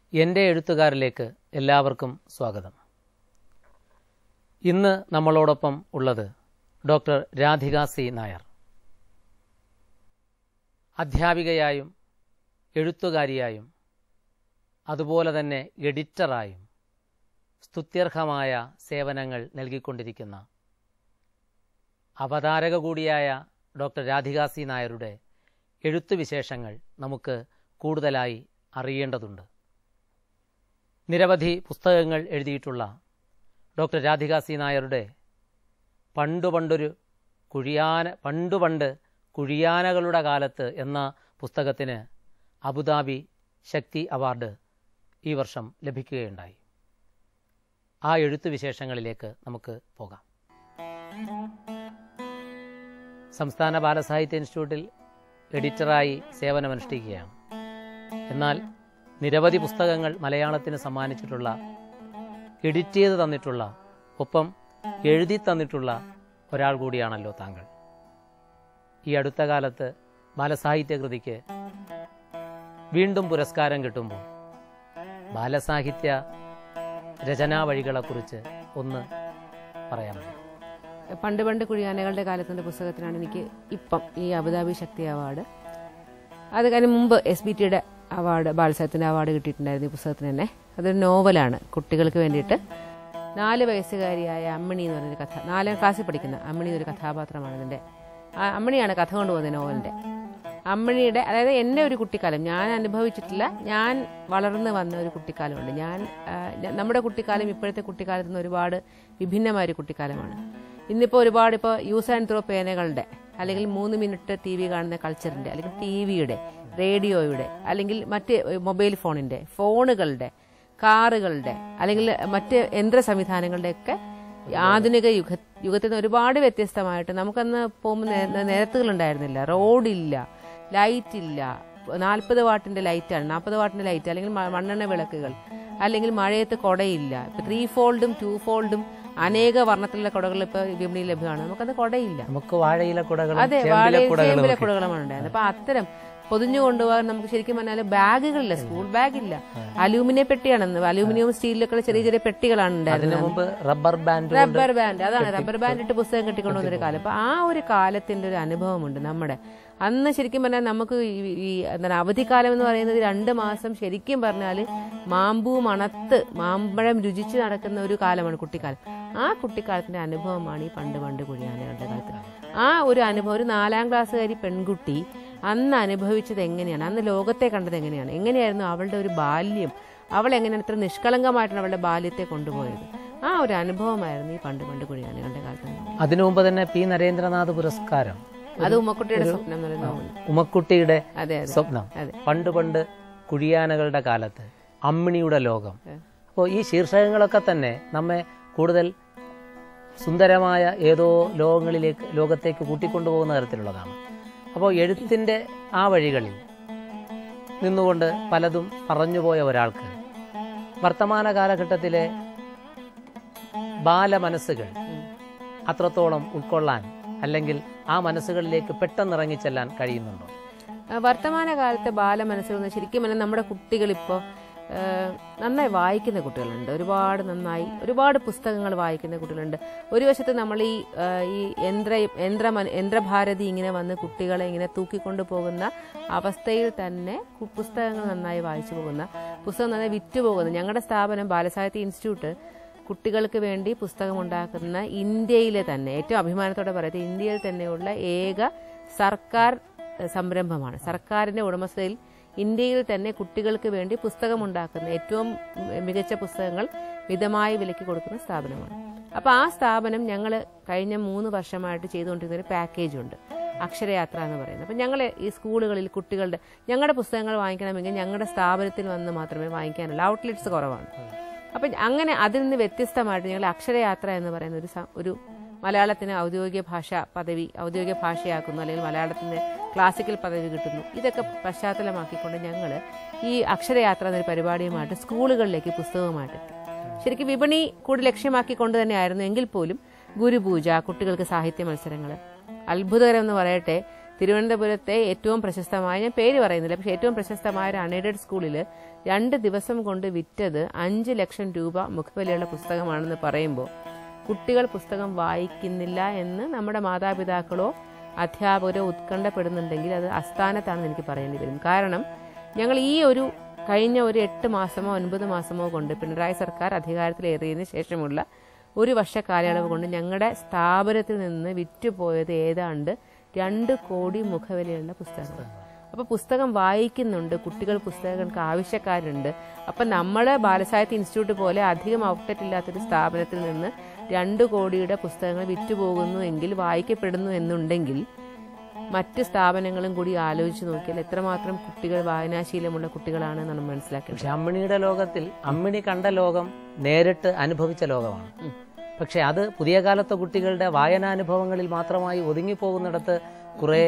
എൻ്റെ എഴുത്തുകാരിലേക്ക് എല്ലാവർക്കും സ്വാഗതം ഇന്ന് നമ്മളോടൊപ്പം ഉള്ളത് ഡോക്ടർ രാധിക സി നായർ അധ്യാപികയായും എഴുത്തുകാരിയായും അതുപോലെ തന്നെ എഡിറ്ററായും സ്തുത്യർഹമായ സേവനങ്ങൾ നൽകിക്കൊണ്ടിരിക്കുന്ന അവതാരക കൂടിയായ ഡോക്ടർ രാധിക സി നായരുടെ എഴുത്തുവിശേഷങ്ങൾ നമുക്ക് കൂടുതലായി അറിയേണ്ടതുണ്ട് നിരവധി പുസ്തകങ്ങൾ എഴുതിയിട്ടുള്ള ഡോക്ടർ രാധിക സി നായരുടെ പണ്ടു പണ്ടൊരു കുഴിയാന പണ്ടു പണ്ട് കുഴിയാനകളുടെ കാലത്ത് എന്ന പുസ്തകത്തിന് അബുദാബി ശക്തി അവാർഡ് ഈ വർഷം ലഭിക്കുകയുണ്ടായി ആ എഴുത്തുവിശേഷങ്ങളിലേക്ക് നമുക്ക് പോകാം സംസ്ഥാന ബാലസാഹിത്യ ഇൻസ്റ്റിറ്റ്യൂട്ടിൽ എഡിറ്ററായി സേവനമനുഷ്ഠിക്കുകയാണ് എന്നാൽ നിരവധി പുസ്തകങ്ങൾ മലയാളത്തിന് സമ്മാനിച്ചിട്ടുള്ള എഡിറ്റ് ചെയ്ത് തന്നിട്ടുള്ള ഒപ്പം എഴുതി തന്നിട്ടുള്ള ഒരാൾ കൂടിയാണല്ലോ താങ്കൾ ഈ അടുത്ത കാലത്ത് ബാലസാഹിത്യ കൃതിക്ക് വീണ്ടും പുരസ്കാരം കിട്ടുമ്പോൾ ബാലസാഹിത്യ രചനാ വഴികളെക്കുറിച്ച് ഒന്ന് പറയാമോ പണ്ട് പണ്ട് കുഴിയാനകളുടെ കാലത്തിന്റെ പുസ്തകത്തിനാണ് എനിക്ക് ഇപ്പം ഈ അബുദാബി ശക്തി അവാർഡ് അത് കഴിഞ്ഞ് മുമ്പ് എസ് ബി ടിയുടെ അവാർഡ് ബാലസാഹിത്യത്തിന്റെ അവാർഡ് കിട്ടിയിട്ടുണ്ടായിരുന്നു ഈ പുസ്തകത്തിന് തന്നെ അതൊരു നോവലാണ് കുട്ടികൾക്ക് വേണ്ടിയിട്ട് നാല് വയസ്സുകാരിയായ അമ്മിണി എന്ന് പറഞ്ഞൊരു കഥ നാലാം ക്ലാസ്സിൽ പഠിക്കുന്ന അമ്മിണി എന്നൊരു കഥാപാത്രമാണ് ഇതിന്റെ ആ അമ്മിണിയാണ് കഥ കൊണ്ടുപോകുന്നത് നോവലിന്റെ അമ്മിണിയുടെ അതായത് എൻ്റെ ഒരു കുട്ടിക്കാലം ഞാൻ അനുഭവിച്ചിട്ടില്ല ഞാൻ വളർന്നു വന്ന ഒരു കുട്ടിക്കാലമുണ്ട് ഞാൻ ആ, ഞ- നമ്മുടെ കുട്ടിക്കാലം ഇപ്പോഴത്തെ കുട്ടിക്കാലത്ത് നിന്ന് ഒരുപാട് വിഭിന്നമായ ഒരു കുട്ടിക്കാലമാണ് ഇന്നിപ്പോൾ ഒരുപാട് ഇപ്പോൾ യൂസ് ആൻഡ് ത്രോ പേനകളുടെ അല്ലെങ്കിൽ മൂന്ന് മിനിറ്റ് ടി വി കാണുന്ന കൾച്ചറിന്റെ അല്ലെങ്കിൽ ടി വിയുടെ റേഡിയോയുടെ അല്ലെങ്കിൽ മറ്റ് മൊബൈൽ ഫോണിന്റെ ഫോണുകളുടെ കാറുകളുടെ അല്ലെങ്കിൽ മറ്റ് യന്ത്ര സംവിധാനങ്ങളുടെ ഒക്കെ ആധുനിക യുഗ യുഗത്തിൽ നിന്ന് ഒരുപാട് വ്യത്യസ്തമായിട്ട് നമുക്കന്ന് പോകുമ്പോൾ നേ- നിരത്തുകൾ ഉണ്ടായിരുന്നില്ല റോഡില്ല ലൈറ്റ് ഇല്ല നാൽപ്പത് വാട്ടിന്റെ ലൈറ്റാണ് നാൽപ്പത് വാട്ടിന്റെ ലൈറ്റ് അല്ലെങ്കിൽ മ- മണ്ണെണ്ണ വിളക്കുകൾ അല്ലെങ്കിൽ മഴയത്ത് കുടയില്ല ഇപ്പൊ ത്രീ ഫോൾഡും ടു ഫോൾഡും അനേക വർണ്ണത്തിലുള്ള കുടകൾ ഇപ്പൊ വിപണിയിൽ ലഭ്യമാണ് നമുക്കത് കുടയില്ല നമുക്ക് വാഴയില കുടകളും അതെ ചേമ്പില വാഴയും കുടകളും ചേമ്പില ഒക്കെ. കുടകളുമാണ് ഉണ്ടായിരുന്നത് അപ്പൊ അത്തരം പൊതിഞ്ഞു കൊണ്ടുപോകാൻ നമുക്ക് ശരിക്കും പറഞ്ഞാൽ ബാഗുകളില്ല സ്കൂൾ ബാഗില്ല അലൂമിനിയം പെട്ടിയാണ് അലൂമിനിയം സ്റ്റീലിലൊക്കെ ചെറിയ ചെറിയ പെട്ടികളാണ് അതിനു ഉണ്ടായിരുന്നത് മുമ്പ് റബ്ബർ ബാൻഡ് കൊണ്ട് റബ്ബർ ബാൻഡ് അതാണ് റബ്ബർ ബാൻഡ് ഇട്ട് പുസ്തകം കെട്ടിക്കൊണ്ടുവന്നൊരു കാലം അപ്പൊ ആ ഒരു കാലത്തിന്റെ ഒരു അനുഭവമുണ്ട് നമ്മുടെ അന്ന് ശരിക്കും പറഞ്ഞാൽ നമുക്ക് ഈ- ഈ എന്താണ് അവധിക്കാലം എന്ന് പറയുന്നത് രണ്ട് മാസം ശരിക്കും പറഞ്ഞാൽ മാമ്പൂ മണത്ത് മാമ്പഴം രുചിച്ച് നടക്കുന്ന ഒരു കാലമാണ് കുട്ടിക്കാലം ആ കുട്ടിക്കാലത്തിന്റെ അനുഭവമാണ് ഈ പണ്ട് പണ്ട് കുഴിയാനകളുടെ കാലത്ത് ആ ഒരു അനുഭവം ഒരു നാലാം ക്ലാസ്സുകാരി പെൺകുട്ടി അന്ന് അനുഭവിച്ചത് എങ്ങനെയാണ് അന്ന് ലോകത്തെ കണ്ടത് എങ്ങനെയാണ് എങ്ങനെയായിരുന്നു അവളുടെ ഒരു ബാല്യം അവൾ എങ്ങനെയാണ് ഇത്ര നിഷ്കളങ്കമായിട്ടാണ് അവളുടെ ബാല്യത്തെ കൊണ്ടുപോയത് ആ ഒരു അനുഭവമായിരുന്നു ഈ പണ്ട് പണ്ട് കുഴിയാനകളുടെ കാലത്ത് അതിനു മുമ്പ് തന്നെ പി നരേന്ദ്രനാഥ് പുരസ്കാരം അത് ഉമ്മക്കുട്ടിയുടെ സ്വപ്നം എന്നുള്ള നോവൽ ഉമക്കുട്ടിയുടെ അതെ അതെ സ്വപ്നം അതെ. പണ്ട് പണ്ട് കുഴിയാനകളുടെ കാലത്ത് അമ്മിണിയുടെ ലോകം അപ്പോൾ ഈ ശീർഷകങ്ങളൊക്കെ തന്നെ നമ്മെ കൂടുതൽ സുന്ദരമായ ഏതോ ലോകങ്ങളിലേക്ക് ലോകത്തേക്ക് കൂട്ടിക്കൊണ്ടുപോകുന്ന തരത്തിലുള്ളതാണ് അപ്പോൾ എഴുത്തിൻ്റെ ആ വഴികളിൽ നിന്നുകൊണ്ട് പലതും പറഞ്ഞുപോയ ഒരാൾക്ക് വർത്തമാന കാലഘട്ടത്തിലെ ബാലമനസ്സുകൾ അത്രത്തോളം ഉൾക്കൊള്ളാൻ അല്ലെങ്കിൽ ആ മനസ്സുകളിലേക്ക് പെട്ടെന്ന് ഇറങ്ങിച്ചെല്ലാൻ കഴിയുന്നുണ്ടോ ആ, വർത്തമാനകാലത്തെ ബാലമനസ്സുകൾ ശരിക്കും പറഞ്ഞാൽ നമ്മുടെ കുട്ടികൾ ഇപ്പോൾ നന്നായി വായിക്കുന്ന കുട്ടികളുണ്ട് ഒരുപാട് നന്നായി ഒരുപാട് പുസ്തകങ്ങൾ വായിക്കുന്ന കുട്ടികളുണ്ട് ഒരു വശത്ത് നമ്മൾ ഈ ആ, ഈ യന്ത്ര യന്ത്ര യന്ത്രഭാരതി ഇങ്ങനെ വന്ന് കുട്ടികളെ ഇങ്ങനെ തൂക്കിക്കൊണ്ടു പോകുന്ന അവസ്ഥയിൽ തന്നെ കു- പുസ്തകങ്ങൾ നന്നായി വായിച്ചു പോകുന്ന പുസ്തകം നന്നായി വിറ്റ് പോകുന്ന ഞങ്ങളുടെ സ്ഥാപനം ബാലസാഹിത്യ ഇൻസ്റ്റിറ്റ്യൂട്ട് കുട്ടികൾക്ക് വേണ്ടി പുസ്തകമുണ്ടാക്കുന്ന ഇന്ത്യയിലെ തന്നെ ഏറ്റവും അഭിമാനത്തോടെ പറയുന്നത് ഇന്ത്യയിൽ തന്നെയുള്ള ഏക സർക്കാർ എഹ്, സംരംഭമാണ് സർക്കാരിന്റെ ഉടമസ്ഥതയിൽ ഇന്ത്യയിൽ തന്നെ കുട്ടികൾക്ക് വേണ്ടി പുസ്തകമുണ്ടാക്കുന്ന ഏറ്റവും മികച്ച പുസ്തകങ്ങൾ മിതമായ വിലയ്ക്ക് കൊടുക്കുന്ന സ്ഥാപനമാണ് അപ്പോൾ ആ സ്ഥാപനം ഞങ്ങൾ കഴിഞ്ഞ മൂന്ന് വർഷമായിട്ട് ചെയ്തുകൊണ്ടിരുന്ന ഒരു പാക്കേജ് ഉണ്ട് അക്ഷരയാത്ര എന്ന് പറയുന്നത് അപ്പം ഞങ്ങൾ ഈ സ്കൂളുകളിൽ കുട്ടികളുടെ ഞങ്ങളുടെ പുസ്തകങ്ങൾ വാങ്ങിക്കണമെങ്കിൽ ഞങ്ങളുടെ സ്ഥാപനത്തിൽ വന്ന് മാത്രമേ വാങ്ങിക്കാനുള്ളൂ ഔട്ട്ലെറ്റ്സ് കുറവാണ് അപ്പം അങ്ങനെ അതിൽ നിന്ന് വ്യത്യസ്തമായിട്ട് ഞങ്ങൾ അക്ഷരയാത്ര എന്ന് പറയുന്ന ഒരു സ- ഒരു മലയാളത്തിന് ഔദ്യോഗിക ഭാഷ പദവി ഔദ്യോഗിക ഭാഷയാക്കുന്നു അല്ലെങ്കിൽ മലയാളത്തിന് ക്ലാസിക്കൽ പദവി കിട്ടുന്നു ഇതൊക്കെ പശ്ചാത്തലമാക്കിക്കൊണ്ട് ഞങ്ങൾ ഈ അക്ഷരയാത്ര എന്നൊരു പരിപാടിയുമായിട്ട് സ്കൂളുകളിലേക്ക് പുസ്തകവുമായിട്ട് എത്തി. ശരിക്കും വിപണി കൂടി ലക്ഷ്യമാക്കിക്കൊണ്ട് തന്നെയായിരുന്നു എങ്കിൽ പോലും ഗുരുപൂജ കുട്ടികൾക്ക് സാഹിത്യ മത്സരങ്ങൾ അത്ഭുതകരം എന്ന് പറയട്ടെ തിരുവനന്തപുരത്തെ ഏറ്റവും പ്രശസ്തമായ ഞാൻ പേര് പറയുന്നില്ല പക്ഷെ ഏറ്റവും പ്രശസ്തമായ ഒരു അൺഎയ്ഡഡ് സ്കൂളിൽ രണ്ട് ദിവസം കൊണ്ട് വിറ്റത് അഞ്ച് ലക്ഷം രൂപ മുഖവിലയുള്ള പുസ്തകമാണെന്ന് പറയുമ്പോൾ കുട്ടികൾ പുസ്തകം വായിക്കുന്നില്ല എന്ന് നമ്മുടെ മാതാപിതാക്കളോ അധ്യാപകരോ ഉത്കണ്ഠപ്പെടുന്നുണ്ടെങ്കിൽ അത് അസ്ഥാനത്താണെന്ന് എനിക്ക് പറയേണ്ടി വരും കാരണം ഞങ്ങൾ ഈ ഒരു കഴിഞ്ഞ ഒരു എട്ട് മാസമോ ഒൻപത് മാസമോ കൊണ്ട് പിണറായി സർക്കാർ അധികാരത്തിലേറിയതിനു ശേഷമുള്ള ഒരു വർഷ കാലയളവ് കൊണ്ട് ഞങ്ങളുടെ സ്ഥാപനത്തിൽ നിന്ന് വിറ്റുപോയത് ഏതാണ്ട് രണ്ട് കോടി മുഖവിലയുള്ള പുസ്തകങ്ങൾ അപ്പൊ പുസ്തകം വായിക്കുന്നുണ്ട് കുട്ടികൾ പുസ്തകങ്ങൾക്ക് ആവശ്യക്കാരുണ്ട് അപ്പൊ നമ്മള് ബാലസാഹിത്യ ഇൻസ്റ്റിറ്റ്യൂട്ട് പോലെ അധികം ഔട്ട്ലെറ്റ് ഇല്ലാത്തൊരു സ്ഥാപനത്തിൽ നിന്ന് രണ്ട് കോടിയുടെ പുസ്തകങ്ങൾ വിറ്റുപോകുന്നു എങ്കിൽ വായിക്കപ്പെടുന്നു എന്നുണ്ടെങ്കിൽ മറ്റ് സ്ഥാപനങ്ങളും കൂടി ആലോചിച്ച് നോക്കിയാൽ എത്രമാത്രം കുട്ടികൾ വായനാശീലമുള്ള കുട്ടികളാണ് നമ്മൾ മനസ്സിലാക്കേണ്ടത് പക്ഷെ അമ്മിണിയുടെ ലോകത്തിൽ അമ്മിണി കണ്ട ലോകം നേരിട്ട് അനുഭവിച്ച ലോകമാണ് പക്ഷെ അത് പുതിയ കാലത്തെ കുട്ടികളുടെ വായനാനുഭവങ്ങളിൽ മാത്രമായി ഒതുങ്ങിപ്പോകുന്നിടത്ത് കുറെ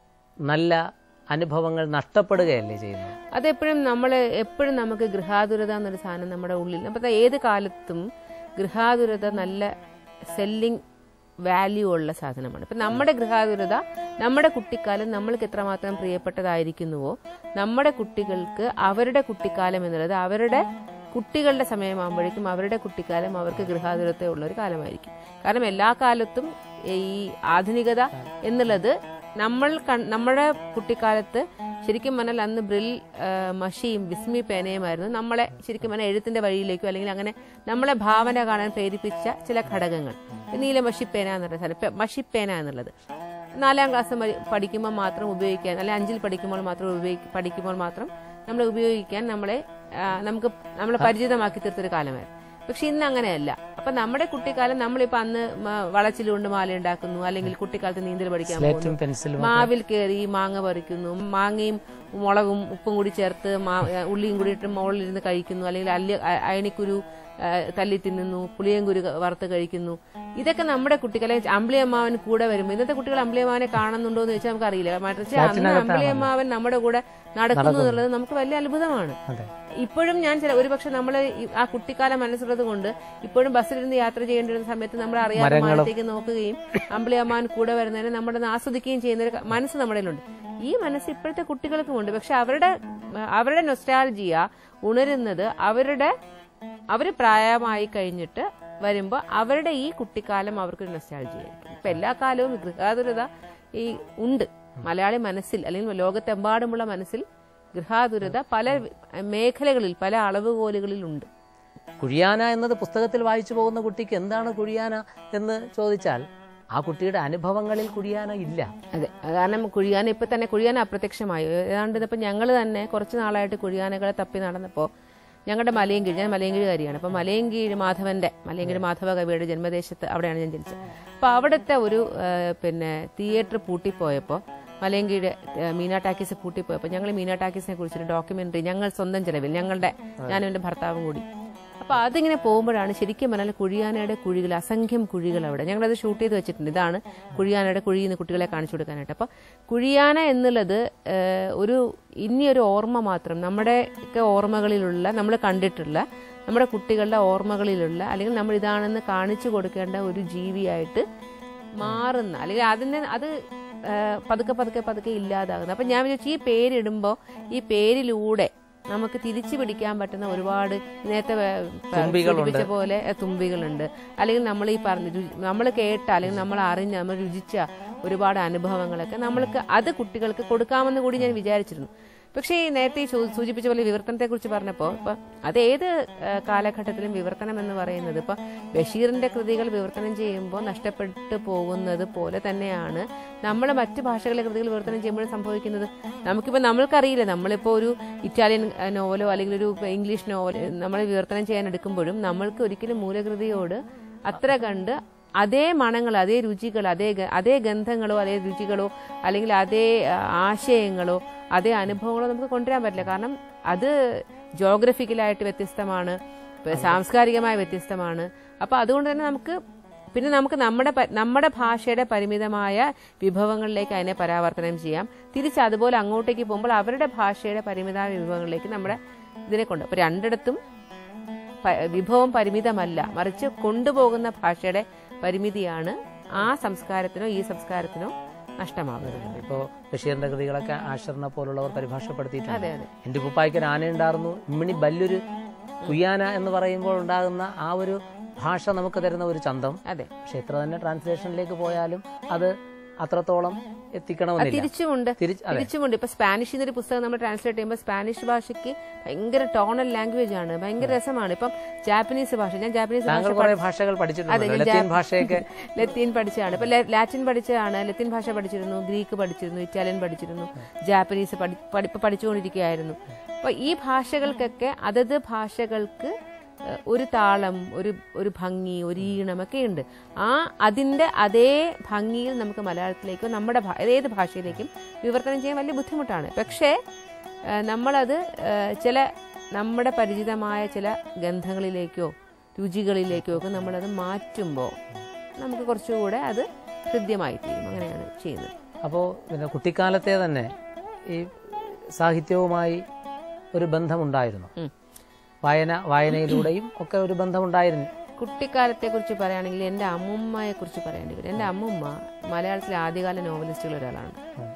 നല്ല അനുഭവങ്ങൾ നഷ്ടപ്പെടുകയല്ലേ ചെയ്യുന്നത് അതെപ്പോഴും നമ്മൾ എപ്പോഴും നമുക്ക് ഗൃഹാതുരത എന്നൊരു സാധനം നമ്മുടെ ഉള്ളിൽ അപ്പം ഏത് കാലത്തും ഗൃഹാതുരത നല്ല സെല്ലിംഗ് വാല്യൂ ഉള്ള സാധനമാണ് ഇപ്പം നമ്മുടെ ഗൃഹാതുരത നമ്മുടെ കുട്ടിക്കാലം നമ്മൾക്ക് എത്രമാത്രം പ്രിയപ്പെട്ടതായിരിക്കുന്നുവോ നമ്മുടെ കുട്ടികൾക്ക് അവരുടെ കുട്ടിക്കാലം എന്നുള്ളത് അവരുടെ കുട്ടികളുടെ സമയമാകുമ്പോഴേക്കും അവരുടെ കുട്ടിക്കാലം അവർക്ക് ഗൃഹാതുരത ഉള്ള ഒരു കാലമായിരിക്കും കാരണം എല്ലാ കാലത്തും ഈ ആധുനികത എന്നുള്ളത് നമ്മൾ കൺ- നമ്മുടെ കുട്ടിക്കാലത്ത് ശരിക്കും പറഞ്ഞാൽ അന്ന് ബ്രിൽ ആ, മഷിയും വിസ്മി പേനയുമായിരുന്നു നമ്മളെ ശരിക്കും പറഞ്ഞാൽ എഴുത്തിന്റെ വഴിയിലേക്കോ അല്ലെങ്കിൽ അങ്ങനെ നമ്മളെ ഭാവന കാണാൻ പ്രേരിപ്പിച്ച ചില ഘടകങ്ങൾ നീല മഷിപ്പേന എന്നുള്ള സാധനം പെ- മഷിപ്പേന എന്നുള്ളത് നാലാം ക്ലാസ് മ- പഠിക്കുമ്പോൾ മാത്രം ഉപയോഗിക്കാൻ അല്ലെ അഞ്ചിൽ പഠിക്കുമ്പോൾ മാത്രം ഉപയോഗി പഠിക്കുമ്പോൾ മാത്രം നമ്മൾ ഉപയോഗിക്കാൻ നമ്മളെ ആ, നമുക്ക് നമ്മളെ പരിചിതമാക്കി തീർത്തൊരു കാലമായിരുന്നു പക്ഷെ ഇന്ന് അങ്ങനെയല്ല അപ്പൊ നമ്മുടെ കുട്ടിക്കാലം നമ്മളിപ്പോ അന്ന് മ- വളച്ചിലുകൊണ്ട് മാല ഉണ്ടാക്കുന്നു അല്ലെങ്കിൽ കുട്ടിക്കാലത്ത് നീന്തൽ പഠിക്കാൻ പോകുന്നു സ്ലേറ്റും പെൻസിലും മാവിൽ കയറി മാങ്ങ പറിക്കുന്നു മാങ്ങയും മുളകും ഉപ്പും കൂടി ചേർത്ത് മാ- ഉള്ളിയും കൂടി ഇട്ട് മുകളിലിരുന്ന് കഴിക്കുന്നു അല്ലെങ്കിൽ അല്ലി അ- അയണിക്കുരു ആ, തല്ലി തിന്നുന്നു പുളിയൻകുരു ക- വറുത്ത് കഴിക്കുന്നു ഇതൊക്കെ നമ്മുടെ കുട്ടികളെ അമ്പിളിയമ്മാവൻ കൂടെ വരുമ്പോൾ ഇന്നത്തെ കുട്ടികൾ അമ്പിളിയമ്മാവനെ കാണുന്നുണ്ടോ എന്ന് ചോദിച്ചാൽ നമുക്കറിയില്ല മറിച്ച് അന്ന് അമ്പിളിയമ്മാവൻ നമ്മുടെ കൂടെ നടക്കുന്നു എന്നുള്ളത് നമുക്ക് വലിയ അത്ഭുതമാണ് അതെ ഇപ്പോഴും ഞാൻ ചില ഒരുപക്ഷെ നമ്മൾ ആ കുട്ടിക്കാലം മനസ്സുള്ളത് കൊണ്ട് ഇപ്പോഴും ബസ്സിലിരുന്ന് യാത്ര ചെയ്യേണ്ടിരുന്ന സമയത്ത് നമ്മൾ അറിയാതെ മാനത്തേക്ക് നോക്കുകയും അമ്പിളിയമ്മാൻ കൂടെ വരുന്നതിനെ നമ്മുടെ ആസ്വദിക്കുകയും ചെയ്യുന്ന ഒരു ക- മനസ്സ് നമ്മുടെ ഉണ്ട് ഈ മനസ്സ് ഇപ്പോഴത്തെ കുട്ടികൾക്കുമുണ്ട് പക്ഷെ അവരുടെ അവരുടെ നൊസ്റ്റാൾജിയ ഉണരുന്നത് അവരുടെ അവര് പ്രായമായി കഴിഞ്ഞിട്ട് വരുമ്പോൾ അവരുടെ ഈ കുട്ടിക്കാലം അവർക്കൊരു നൊസ്റ്റാൾജിയ ആയിരിക്കും ഇപ്പൊ എല്ലാ കാലവും ഈ ഗൃഹാതുരത ഈ ഉണ്ട് മലയാളി മനസ്സിൽ അല്ലെങ്കിൽ ലോകത്തെമ്പാടുമുള്ള മനസ്സിൽ ഗൃഹാതുരത പല മേഖലകളിൽ പല അളവുകോലുകളിൽ ഉണ്ട് കുഴിയാന എന്നത് പുസ്തകത്തിൽ വായിച്ചു പോകുന്ന കുട്ടിക്ക് എന്താണ് കുഴിയാന എന്ന് ചോദിച്ചാൽ ആ കുട്ടിയുടെ അനുഭവങ്ങളിൽ കുഴിയാന ഇല്ല അതെ കാരണം കുഴിയാന ഇപ്പൊ തന്നെ കുഴിയാന അപ്രത്യക്ഷമായി ഏതാണ്ട് ഇപ്പൊ ഞങ്ങൾ തന്നെ കുറച്ച് നാളായിട്ട് കുഴിയാനകളെ തപ്പി നടന്നപ്പോ ഞങ്ങളുടെ മലയൻകീഴ് ഞാൻ മലയൻകീഴുകാരിയാണ് അപ്പൊ മലയൻകീഴ് മാധവന്റെ മലയൻകീഴ് മാധവ കവിയുടെ ജന്മദേശത്ത് അവിടെയാണ് ഞാൻ ജനിച്ചത് അപ്പൊ അവിടുത്തെ ഒരു ആ, പിന്നെ തിയേറ്റർ പൂട്ടിപ്പോയപ്പോ മലയൻകീഴ് ആ, മീന ടാക്കീസ് പൂട്ടിപ്പോയപ്പോൾ ഞങ്ങൾ മീന ടാക്കീസിനെ കുറിച്ചൊരു ഡോക്യുമെന്ററി ഞങ്ങൾ സ്വന്തം ചെലവിൽ ഞങ്ങളുടെ ഞാനും എൻ്റെ ഭർത്താവും കൂടി അപ്പൊ അതിങ്ങനെ പോകുമ്പോഴാണ് ശരിക്കും പറഞ്ഞാൽ കുഴിയാനയുടെ കുഴികൾ അസംഖ്യം കുഴികൾ അവിടെ ഞങ്ങളത് ഷൂട്ട് ചെയ്ത് വെച്ചിട്ടുണ്ട് ഇതാണ് കുഴിയാനയുടെ കുഴി എന്ന് കുട്ടികളെ കാണിച്ചു കൊടുക്കാനായിട്ട് അപ്പൊ കുഴിയാന എന്നുള്ളത് ഏഹ്, ഒരു ഇനി ഒരു ഓർമ്മ മാത്രം നമ്മുടെ ഒക്കെ ഓർമ്മകളിലുള്ള നമ്മൾ കണ്ടിട്ടുള്ള നമ്മുടെ കുട്ടികളുടെ ഓർമ്മകളിലുള്ള അല്ലെങ്കിൽ നമ്മൾ ഇതാണെന്ന് കാണിച്ചു കൊടുക്കേണ്ട ഒരു ജീവിയായിട്ട് മാറുന്ന അല്ലെങ്കിൽ അതിന് അത് ഏഹ്, പതുക്കെ പതുക്കെ പതുക്കെ ഇല്ലാതാകുന്നത് അപ്പൊ ഞാൻ വിചാരിച്ചു ഈ പേരിടുമ്പോൾ ഈ പേരിലൂടെ നമുക്ക് തിരിച്ചു പിടിക്കാൻ പറ്റുന്ന ഒരുപാട് നേരത്തെ വേ- തുമ്പികളുണ്ട്. സൂചിപ്പിച്ച പോലെ എ, തുമ്പികളുണ്ട് അല്ലെങ്കിൽ നമ്മൾ ഈ പറഞ്ഞ നമ്മൾ കേട്ട അല്ലെങ്കിൽ നമ്മൾ അറിഞ്ഞ നമ്മൾ രുചിച്ച ഒരുപാട് അനുഭവങ്ങളൊക്കെ നമ്മൾക്ക് അത് കുട്ടികൾക്ക് കൊടുക്കാമെന്ന് കൂടി ഞാൻ വിചാരിച്ചിരുന്നു പക്ഷേ ഈ നേരത്തെ ഈ സൂ- സൂചിപ്പിച്ച പോലെ വിവർത്തനത്തെ കുറിച്ച് പറഞ്ഞപ്പോൾ ഇപ്പൊ അത് ഏത് ഏ, കാലഘട്ടത്തിലും വിവർത്തനം എന്ന് പറയുന്നത് ഇപ്പൊ ബഷീറിന്റെ കൃതികൾ വിവർത്തനം ചെയ്യുമ്പോൾ നഷ്ടപ്പെട്ടു പോകുന്നത് പോലെ തന്നെയാണ് നമ്മൾ മറ്റ് ഭാഷകളിലെ കൃതികൾ വിവർത്തനം ചെയ്യുമ്പോഴും സംഭവിക്കുന്നത് നമുക്കിപ്പോൾ നമ്മൾക്കറിയില്ല നമ്മളിപ്പോൾ ഒരു ഇറ്റാലിയൻ ഏ, നോവലോ അല്ലെങ്കിൽ ഒരു ഇംഗ്ലീഷ് നോവൽ നമ്മൾ വിവർത്തനം ചെയ്യാൻ എടുക്കുമ്പോഴും നമ്മൾക്ക് ഒരിക്കലും മൂലകൃതിയോട് അത്ര കണ്ട് അതേ മണങ്ങൾ അതേ രുചികൾ അതേ ഗ- അതേ ഗന്ധങ്ങളോ അതേ രുചികളോ അല്ലെങ്കിൽ അതേ ആ, ആശയങ്ങളോ അതേ അനുഭവങ്ങളോ നമുക്ക് കൊണ്ടുവരാൻ പറ്റില്ല കാരണം അത് ജോഗ്രഫിക്കലായിട്ട് വ്യത്യസ്തമാണ് ഇപ്പൊ സാംസ്കാരികമായി വ്യത്യസ്തമാണ് അപ്പൊ അതുകൊണ്ട് തന്നെ നമുക്ക് പിന്നെ നമുക്ക് നമ്മുടെ പ- നമ്മുടെ ഭാഷയുടെ പരിമിതമായ വിഭവങ്ങളിലേക്ക് അതിനെ പരാവർത്തനം ചെയ്യാം തിരിച്ച് അതുപോലെ അങ്ങോട്ടേക്ക് പോകുമ്പോൾ അവരുടെ ഭാഷയുടെ പരിമിതമായ വിഭവങ്ങളിലേക്ക് നമ്മുടെ ഇതിനെ കൊണ്ട് അപ്പൊ രണ്ടിടത്തും പ- വിഭവം പരിമിതമല്ല മറിച്ച് കൊണ്ടുപോകുന്ന ഭാഷയുടെ പരിമിതിയാണ് ആ സംസ്കാരത്തിനോ ഈ സംസ്കാരത്തിനോ നഷ്ടമാവരുത് ഇപ്പോൾ ബഷീറിന്റെ കൃതികളൊക്കെ ആഷറിനെ പോലുള്ളവർ പരിഭാഷപ്പെടുത്തിയിട്ടുണ്ട് അതെ അതെ എൻ്റെ ഉപ്പായ്ക്ക് ഒരു ആന ഉണ്ടായിരുന്നു ഇമ്മിണി ബല്ലൊരു കുയ്യാന എന്ന് പറയുമ്പോൾ ഉണ്ടാകുന്ന ആ ഒരു ഭാഷ നമുക്ക് തരുന്ന ഒരു ചന്തം അതെ പക്ഷെ എത്ര തന്നെ ട്രാൻസ്ലേഷനിലേക്ക് പോയാലും അത് അത്രത്തോളം എത്തിക്കണമെന്നില്ല തിരിച്ചുമുണ്ട് തിരിച്ച് അതെ തിരിച്ചുമുണ്ട് ഇപ്പൊ സ്പാനിഷിൽ നിന്ന് ഒരു പുസ്തകം നമ്മൾ ട്രാൻസ്ലേറ്റ് ചെയ്യുമ്പോൾ സ്പാനിഷ് ഭാഷയ്ക്ക് ഭയങ്കര ടോണൽ ലാംഗ്വേജ് ആണ് ഭയങ്കര രസമാണ് ഇപ്പം ജാപ്പനീസ് ഭാഷ ഞാൻ ജാപ്പനീസ് ഭാഷ താങ്കൾ കുറെ ഭാഷകൾ പഠിച്ചിട്ടുണ്ട് ഞാൻ ലത്തീൻ ഭാഷയൊക്കെ ലത്തീൻ പഠിച്ചതാണ് ഇപ്പൊ ല- ലാറ്റിൻ പഠിച്ചതാണ് ലത്തീൻ ഭാഷ പഠിച്ചിരുന്നു ഗ്രീക്ക് പഠിച്ചിരുന്നു ഇറ്റാലിയൻ പഠിച്ചിരുന്നു ജാപ്പനീസ് പഠി പഠി- ഇപ്പൊ പഠിച്ചുകൊണ്ടിരിക്കുകയായിരുന്നു അപ്പൊ ഈ ഭാഷകൾക്കൊക്കെ അതത് ഭാഷകൾക്ക് ഏഹ്, ഒരു താളം ഒരു ഒരു ഭംഗി ഒരു ഈണം ഒക്കെ ഉണ്ട് ആ അതിന്റെ അതേ ഭംഗിയിൽ നമുക്ക് മലയാളത്തിലേക്കോ നമ്മുടെ ഭാ- ഏത് ഭാഷയിലേക്കും വിവർത്തനം ചെയ്യാൻ വലിയ ബുദ്ധിമുട്ടാണ് പക്ഷേ ഏഹ്, നമ്മളത് ഏഹ്, ചില നമ്മുടെ പരിചിതമായ ചില ഗന്ധങ്ങളിലേക്കോ രുചികളിലേക്കോ ഒക്കെ നമ്മളത് മാറ്റുമ്പോൾ നമുക്ക് കുറച്ചുകൂടെ അത് ഹൃദ്യമായി തീരും അങ്ങനെയാണ് ചെയ്യുന്നത് അപ്പോൾ പിന്നെ കുട്ടിക്കാലത്തെ തന്നെ ഈ സാഹിത്യവുമായി ഒരു ബന്ധമുണ്ടായിരുന്നു ഉം. വായന വായനയിലൂടെയും ഒക്കെ ഒരു ബന്ധമുണ്ടായിരുന്നു കുട്ടിക്കാലത്തെ കുറിച്ച് പറയുകയാണെങ്കിൽ എൻ്റെ അമ്മുമ്മയെ കുറിച്ച് പറയേണ്ടി വരും എൻ്റെ അമ്മുമ്മ മലയാളത്തിലെ ആദ്യകാല നോവലിസ്റ്റുകളിൽ ഒരാളാണ്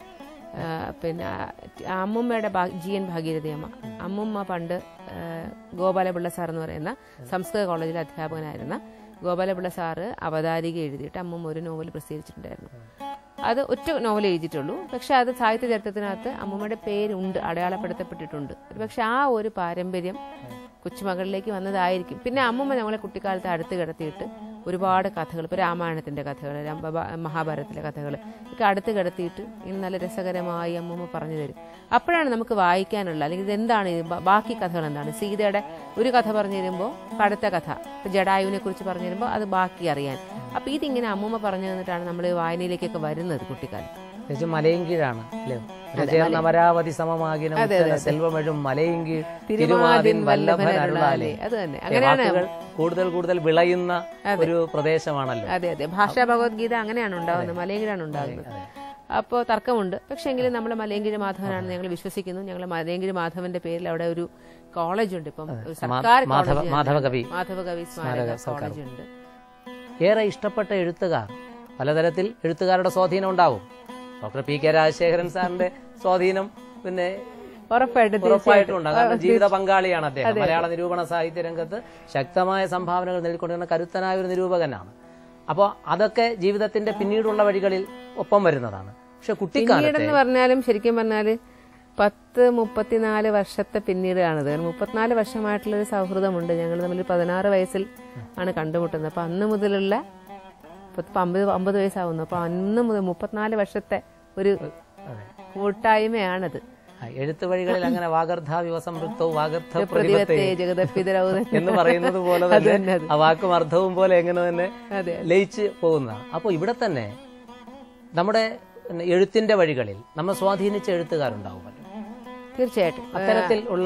ആ, പിന്നെ ആ അമ്മുമ്മയുടെ ഭാ- ജി എൻ ഭാഗീരഥി അമ്മ അമ്മുമ്മ പണ്ട് ആ, ഗോപാലപിള്ള സാർ എന്ന് പറയുന്ന സംസ്കൃത കോളേജിലെ അധ്യാപകനായിരുന്ന ഗോപാലപിള്ള സാറ് അവതാരിക എഴുതിയിട്ട് അമ്മുമ്മ ഒരു നോവൽ പ്രസിദ്ധീകരിച്ചിട്ടുണ്ടായിരുന്നു അത് ഒറ്റ നോവൽ എഴുതിയിട്ടുള്ളൂ പക്ഷെ അത് സാഹിത്യ ചരിത്രത്തിനകത്ത് അമ്മുമ്മയുടെ പേരുണ്ട് അടയാളപ്പെടുത്തപ്പെട്ടിട്ടുണ്ട് പക്ഷെ ആ ഒരു പാരമ്പര്യം കൊച്ചുമകളിലേക്ക് വന്നതായിരിക്കും പിന്നെ അമ്മുമ്മ ഞങ്ങളെ കുട്ടിക്കാലത്ത് അടുത്ത് കിടത്തിയിട്ട് ഒരുപാട് കഥകൾ ഇപ്പോൾ രാമായണത്തിൻ്റെ കഥകൾ മഹാഭാരതത്തിലെ കഥകൾ ഒക്കെ അടുത്ത് കിടത്തിയിട്ട് ഇനി നല്ല രസകരമായി അമ്മുമ്മ പറഞ്ഞു തരും അപ്പോഴാണ് നമുക്ക് വായിക്കാനുള്ള അല്ലെങ്കിൽ ഇതെന്താണ് ഇത് ബ- ബാക്കി കഥകൾ എന്താണ് സീതയുടെ ഒരു കഥ പറഞ്ഞു തരുമ്പോൾ അടുത്ത കഥ ഇപ്പം ജഡായുവിനെ കുറിച്ച് പറഞ്ഞു തരുമ്പോൾ അത് ബാക്കി അറിയാൻ അപ്പം ഇതിങ്ങനെ അമ്മുമ്മ പറഞ്ഞു തന്നിട്ടാണ് നമ്മൾ വായനയിലേക്കൊക്കെ വരുന്നത് കുട്ടിക്കാലത്ത് പ്രത്യേകിച്ച് മലയും കീഴാണ് അല്ലേ രചയർന്ന അമരാവതി സമമാകിന മുത്തന സെൽവമെഴും മലയും കീഴ് തിരുവാതിൻ വല്ലഭൻ അരുളാലേ അത് തന്നെ അങ്ങനെയാണ് വാക്കുകൾ കൂടുതൽ കൂടുതൽ വിളയുന്ന ഒരു പ്രദേശമാണല്ലോ അതെ അതെ ഭാഷാ ഭഗവത്ഗീത അങ്ങനെയാണ് ഉണ്ടാകുന്നത് മലയങ്കിഴാണ് ഉണ്ടാകുന്നത് അപ്പോൾ തർക്കമുണ്ട് പക്ഷെ എങ്കിലും നമ്മൾ മലയങ്കിഴി മാധവനാണെന്ന് ഞങ്ങൾ വിശ്വസിക്കുന്നു ഞങ്ങൾ മലയങ്കിഴി മാധവന്റെ പേരിൽ അവിടെ ഒരു കോളേജ് ഉണ്ട് ഇപ്പം ഒരു സർക്കാർ മാധവ കോളേജ് മാധവകവി മാധവകവി സ്മാരക കോളേജ് ഉണ്ട് ഏറെ ഇഷ്ടപ്പെട്ട എഴുത്തുകാർ പലതരത്തിൽ എഴുത്തുകാരുടെ സ്വാധീനം ഉണ്ടാവും ഡോക്ടർ പി കെ രാജശേഖരൻ സാറിന്റെ സ്വാധീനം പിന്നെ ഉറപ്പായിട്ടും ഉറപ്പായിട്ടും ഉണ്ടാകും കാരണം ജീവിത പങ്കാളിയാണ് അദ്ദേഹം മലയാള നിരൂപണ സാഹിത്യ രംഗത്ത് ശക്തമായ സംഭാവനകൾ നൽകിക്കൊണ്ടിരുന്ന കരുത്തനായ ഒരു നിരൂപകനാണ് അപ്പോൾ അതൊക്കെ ജീവിതത്തിന്റെ പിന്നീടുള്ള വഴികളിൽ ഒപ്പം വരുന്നതാണ് പക്ഷെ കുട്ടിക്കാലത്തെ പിന്നീടെന്ന് പറഞ്ഞാലും ശരിക്കും പറഞ്ഞാല് പത്ത് മുപ്പത്തിനാല് വർഷത്തെ പിന്നീടാണിത് കാരണം മുപ്പത്തിനാല് വർഷമായിട്ടുള്ള ഒരു സൗഹൃദമുണ്ട് ഞങ്ങൾ തമ്മിൽ പതിനാറ് വയസ്സിൽ ആണ് കണ്ടുമുട്ടുന്നത് അപ്പൊ അന്ന് മുതലുള്ള ഇപ്പൊ ഇപ്പൊ അമ്പത് അമ്പത് വയസ്സാവുന്നു അപ്പൊ അന്ന് മുതൽ മുപ്പത്തിനാല് വർഷത്തെ ഒരു അതെ. കൂട്ടായ്മയാണത് ആ, എഴുത്ത് വഴികളിൽ അങ്ങനെ വാഗർദ്ധാവിവ സംതൃപ്തവും വാഗർദ്ധ പ്രതിപത്തെ പ്രതിപത്തെ ജഗതപ്പിതരവ് എന്ന് പറയുന്നത് പോലെ അത് തന്നെ തന്നെ അത്. ആ വാക്കും അർത്ഥവും പോലെ എങ്ങനെ തന്നെ അതെ ലയിച്ച് പോകുന്നതാണ് അപ്പോൾ ഇവിടെ തന്നെ നമ്മുടെ പിന്നെ എഴുത്തിന്റെ വഴികളിൽ നമ്മൾ സ്വാധീനിച്ച എഴുത്തുകാരുണ്ടാവുമല്ലോ തീർച്ചയായിട്ടും അത്തരത്തിൽ ഉള്ള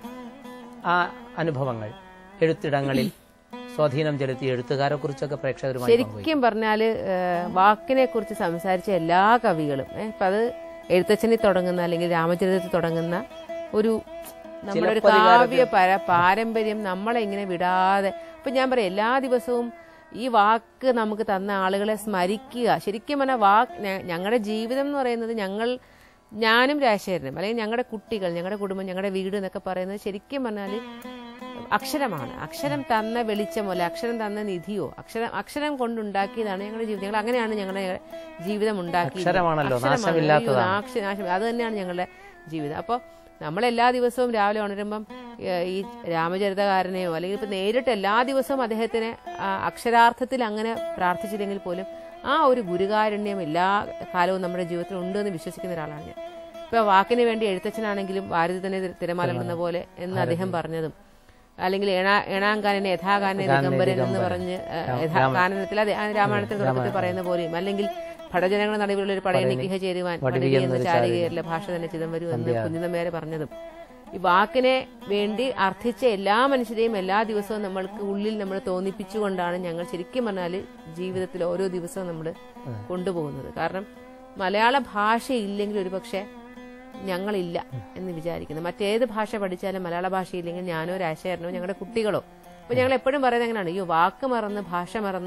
ആ അനുഭവങ്ങൾ എഴുത്തിടങ്ങളിൽ സ്വാധീനം ചെലുത്തിയ എഴുത്തുകാരെ കുറിച്ചൊക്കെ പ്രേക്ഷകരുമായി പങ്കുവയ്ക്കും. ശരിക്കും പറഞ്ഞാൽ വാക്കിനെ കുറിച്ച് സംസാരിച്ച എല്ലാ കവികളും ഏ, ഇപ്പൊ അത് എഴുത്തച്ഛനിൽ തുടങ്ങുന്ന അല്ലെങ്കിൽ രാമചരിതത്തിൽ തുടങ്ങുന്ന ഒരു നമ്മുടെ ഒരു കാവ്യ പര പാരമ്പര്യം നമ്മളെ ഇങ്ങനെ വിടാതെ ഇപ്പൊ ഞാൻ പറയാം എല്ലാ ദിവസവും ഈ വാക്ക് നമുക്ക് തന്ന ആളുകളെ സ്മരിക്കുക ശരിക്കും പറഞ്ഞാൽ വാക്ക് ഞ- ഞങ്ങളുടെ ജീവിതം എന്ന് പറയുന്നത് ഞങ്ങൾ ഞാനും രാജശേഖരനും അല്ലെങ്കിൽ ഞങ്ങളുടെ കുട്ടികൾ ഞങ്ങളുടെ കുടുംബം ഞങ്ങളുടെ വീട് എന്നൊക്കെ പറയുന്നത് ശരിക്കും പറഞ്ഞാൽ അക്ഷരമാണ് അക്ഷരം തന്ന വെളിച്ചമോ അല്ലെ അക്ഷരം തന്ന നിധിയോ അക്ഷരം അക്ഷരം കൊണ്ടുണ്ടാക്കിയതാണ് ഞങ്ങളുടെ ജീവിതം ഞങ്ങൾ അങ്ങനെയാണ് ഞങ്ങളുടെ ജീവിതം ഉണ്ടാക്കിയത് അക്ഷരമാണല്ലോ, അക്ഷരമാണ്. നാശമില്ലാത്തതാണ്. അയ്യോ, നാശ- നാശം അത് തന്നെയാണ് ഞങ്ങളുടെ ജീവിതം അപ്പോൾ നമ്മൾ എല്ലാ ദിവസവും രാവിലെ ഉണരുമ്പം ഏഹ്, ഈ രാമചരിതകാരനെയോ അല്ലെങ്കിൽ ഇപ്പം നേരിട്ട് എല്ലാ ദിവസവും അദ്ദേഹത്തിന് ആ, അക്ഷരാർത്ഥത്തിൽ അങ്ങനെ പ്രാർത്ഥിച്ചില്ലെങ്കിൽ പോലും ആ ഒരു ഗുരുകാരുണ്യം എല്ലാ കാലവും നമ്മുടെ ജീവിതത്തിൽ ഉണ്ട് എന്ന് വിശ്വസിക്കുന്ന ഒരാളാണ് ഞാൻ ഇപ്പൊ വാക്കിന് വേണ്ടി എഴുത്തച്ഛനാണെങ്കിലും ഭാരതി തന്നെ തിരമാലിടുന്ന പോലെ എന്ന് അദ്ദേഹം പറഞ്ഞതും അല്ലെങ്കിൽ ഏണാ ഏണാങ്കാനനെ യഥാകാനനെ ദിഗംബരൻ എന്ന് പറഞ്ഞ് ഏഹ്, യഥാ കാനനത്തിൽ അതെ ആ രാമായണത്തിൽ തുടക്കത്തിൽ പറയുന്ന പോലെയും അല്ലെങ്കിൽ ഭടജനങ്ങളുടെ നടുവിലുള്ള ഒരു പടയണിക്കിഹ ചേരുവാൻ വടകി എന്ന ചാരികയറിലെ ഭാഷ തന്നെ ചിദംബരു എന്ന് കുഞ്ഞിതമേരെ പറഞ്ഞതും ഈ വാക്കിനെ വേണ്ടി അർത്ഥിച്ച എല്ലാ മനുഷ്യരെയും എല്ലാ ദിവസവും നമ്മൾക്ക് ഉള്ളിൽ നമ്മൾ തോന്നിപ്പിച്ചുകൊണ്ടാണ് ഞങ്ങൾ ശരിക്കും പറഞ്ഞാൽ ജീവിതത്തിൽ ഓരോ ദിവസവും നമ്മൾ കൊണ്ടുപോകുന്നത് കാരണം മലയാള ഭാഷ ഇല്ലെങ്കിൽ ഒരുപക്ഷെ ഞങ്ങളില്ല എന്ന് വിചാരിക്കുന്നു മറ്റേത് ഭാഷ പഠിച്ചാലും മലയാള ഭാഷയില്ലെങ്കിൽ ഞാനോ രാശേരനോ ഞങ്ങളുടെ കുട്ടികളോ അപ്പൊ ഞങ്ങൾ എപ്പോഴും പറയുന്നത് എങ്ങനെയാണ് അയ്യോ വാക്ക് മറന്ന് ഭാഷ മറന്ന്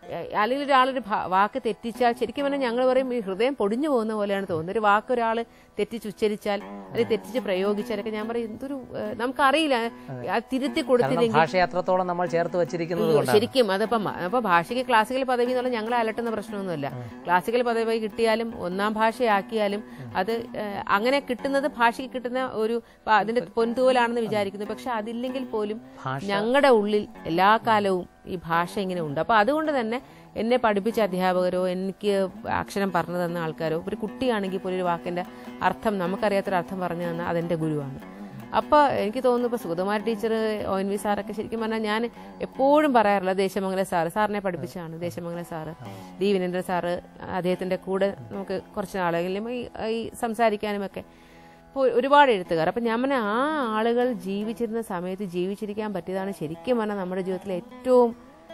ഏഹ് അല്ലെങ്കിൽ ഒരാളൊരു ഭ- വാക്ക് തെറ്റിച്ചാൽ ശരിക്കും പറഞ്ഞാൽ ഞങ്ങൾ പറയും ഈ ഹൃദയം പൊടിഞ്ഞു പോകുന്ന പോലെയാണ് തോന്നുന്നത് ഒരു വാക്ക് ഒരാൾ തെറ്റിച്ച് ഉച്ചരിച്ചാൽ അല്ലെങ്കിൽ തെറ്റിച്ച് പ്രയോഗിച്ചാലൊക്കെ ഞാൻ പറയും എന്തൊരു ഏഹ് നമുക്കറിയില്ല അത് തിരുത്തി കൊടുത്തില്ലെങ്കിൽ ഭാഷയെ അത്രത്തോളം നമ്മൾ ചേർത്ത് വെച്ചിരിക്കുന്നത് കൊണ്ടാണ് ശരിക്കും അതിപ്പം അപ്പൊ ഭാഷയ്ക്ക് ക്ലാസിക്കൽ പദവി എന്നുള്ള ഞങ്ങളെ അലട്ടുന്ന പ്രശ്നമൊന്നുമില്ല ക്ലാസിക്കൽ പദവി കിട്ടിയാലും ഒന്നാം ഭാഷയാക്കിയാലും അത് ഏഹ്, അങ്ങനെ കിട്ടുന്നത് ഭാഷയ്ക്ക് കിട്ടുന്ന ഒരു പ- അതിന്റെ പൊൻതൂവലാണെന്ന് വിചാരിക്കുന്നു പക്ഷെ അതില്ലെങ്കിൽ പോലും ഞങ്ങളുടെ ഉള്ളിൽ എല്ലാ കാലവും ഈ ഭാഷ ഇങ്ങനെ ഉണ്ട് അപ്പൊ അതുകൊണ്ട് തന്നെ എന്നെ പഠിപ്പിച്ച അധ്യാപകരോ എനിക്ക് അക്ഷരം പറഞ്ഞു തന്ന ആൾക്കാരോ ഒരു കുട്ടിയാണെങ്കിൽ പോലും ഒരു വാക്കിന്റെ അർത്ഥം നമുക്കറിയാത്തൊരു അർത്ഥം പറഞ്ഞു തന്ന അതെന്റെ ഗുരുവാണ് അപ്പൊ എനിക്ക് തോന്നുന്നു ഇപ്പൊ Sugathakumari teacher O N V സാറൊക്കെ ശരിക്കും പറഞ്ഞാൽ ഞാൻ എപ്പോഴും പറയാറില്ല ദേശമംഗലം സാറ് സാറിനെ പഠിപ്പിച്ചാണ് Desamangalam sir D Vinendra sir അദ്ദേഹത്തിന്റെ കൂടെ നമുക്ക് കുറച്ച് നാളെങ്കിലും ഈ ഈ സംസാരിക്കാനും ഒക്കെ ഇപ്പോൾ ഒരുപാട് എഴുത്തുകാർ അപ്പം ഞാൻ പറഞ്ഞ ആ ആളുകൾ ജീവിച്ചിരുന്ന സമയത്ത് ജീവിച്ചിരിക്കാൻ പറ്റിയതാണ് ശരിക്കും പറഞ്ഞാൽ നമ്മുടെ ജീവിതത്തിലെ ഏറ്റവും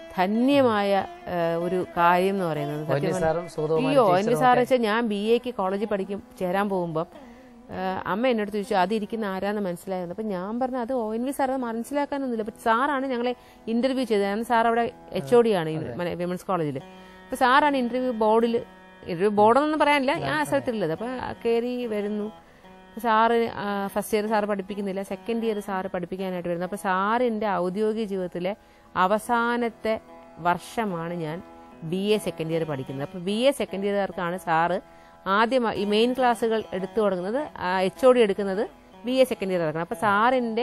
ധന്യമായ ഏഹ്, ഒരു കാര്യം എന്ന് പറയുന്നത് സത്യം ഒന്നി പറഞ്ഞാൽ സാറും സുഗതകുമാരി അയ്യോ എൻ വി ടീച്ചറും സാറ് വെച്ചാൽ ഞാൻ ബി എക്ക് കോളേജിൽ പഠിക്കും ചേരാൻ പോകുമ്പോൾ അമ്മ എന്നോട് ചോദിച്ചു അത് ഇരിക്കുന്ന ആരാന്ന് മനസ്സിലായത് അപ്പം ഞാൻ പറഞ്ഞു അത് ഒ എൻ വി സാർ അത് മനസ്സിലാക്കാനൊന്നുമില്ല അപ്പം സാറാണ് ഞങ്ങളെ ഇന്റർവ്യൂ ചെയ്തത് അന്ന് സാർ അവിടെ എച്ച് ഒ ഡി ആണ് വിമൻസ് കോളേജിൽ അപ്പം സാറാണ് ഇന്റർവ്യൂ ബോർഡിൽ ഇന്റർവ്യൂ ബോർഡെന്നൊന്നും പറയാനില്ല ആ സ്ഥലത്തുള്ളത് അപ്പം കയറി വരുന്നു സാറ് ഫസ്റ്റ് ഇയർ സാറ് പഠിപ്പിക്കുന്നില്ല സെക്കൻഡ് ഇയർ സാറ് പഠിപ്പിക്കാനായിട്ട് വരുന്നു അപ്പോൾ സാറിൻ്റെ ഔദ്യോഗിക ജീവിതത്തിലെ അവസാനത്തെ വർഷമാണ് ഞാൻ ബി എ സെക്കൻഡ് ഇയർ പഠിക്കുന്നത് അപ്പോൾ ബി എ സെക്കൻഡ് ഇയർക്കാണ് സാറ് ആദ്യം ഈ മെയിൻ ക്ലാസ്സുകൾ എടുത്തു തുടങ്ങുന്നത് എച്ച് ഒ ഡി എടുക്കുന്നത് ബി എ സെക്കൻഡ് ഇയർ ഇറക്കണം അപ്പോൾ സാറിൻ്റെ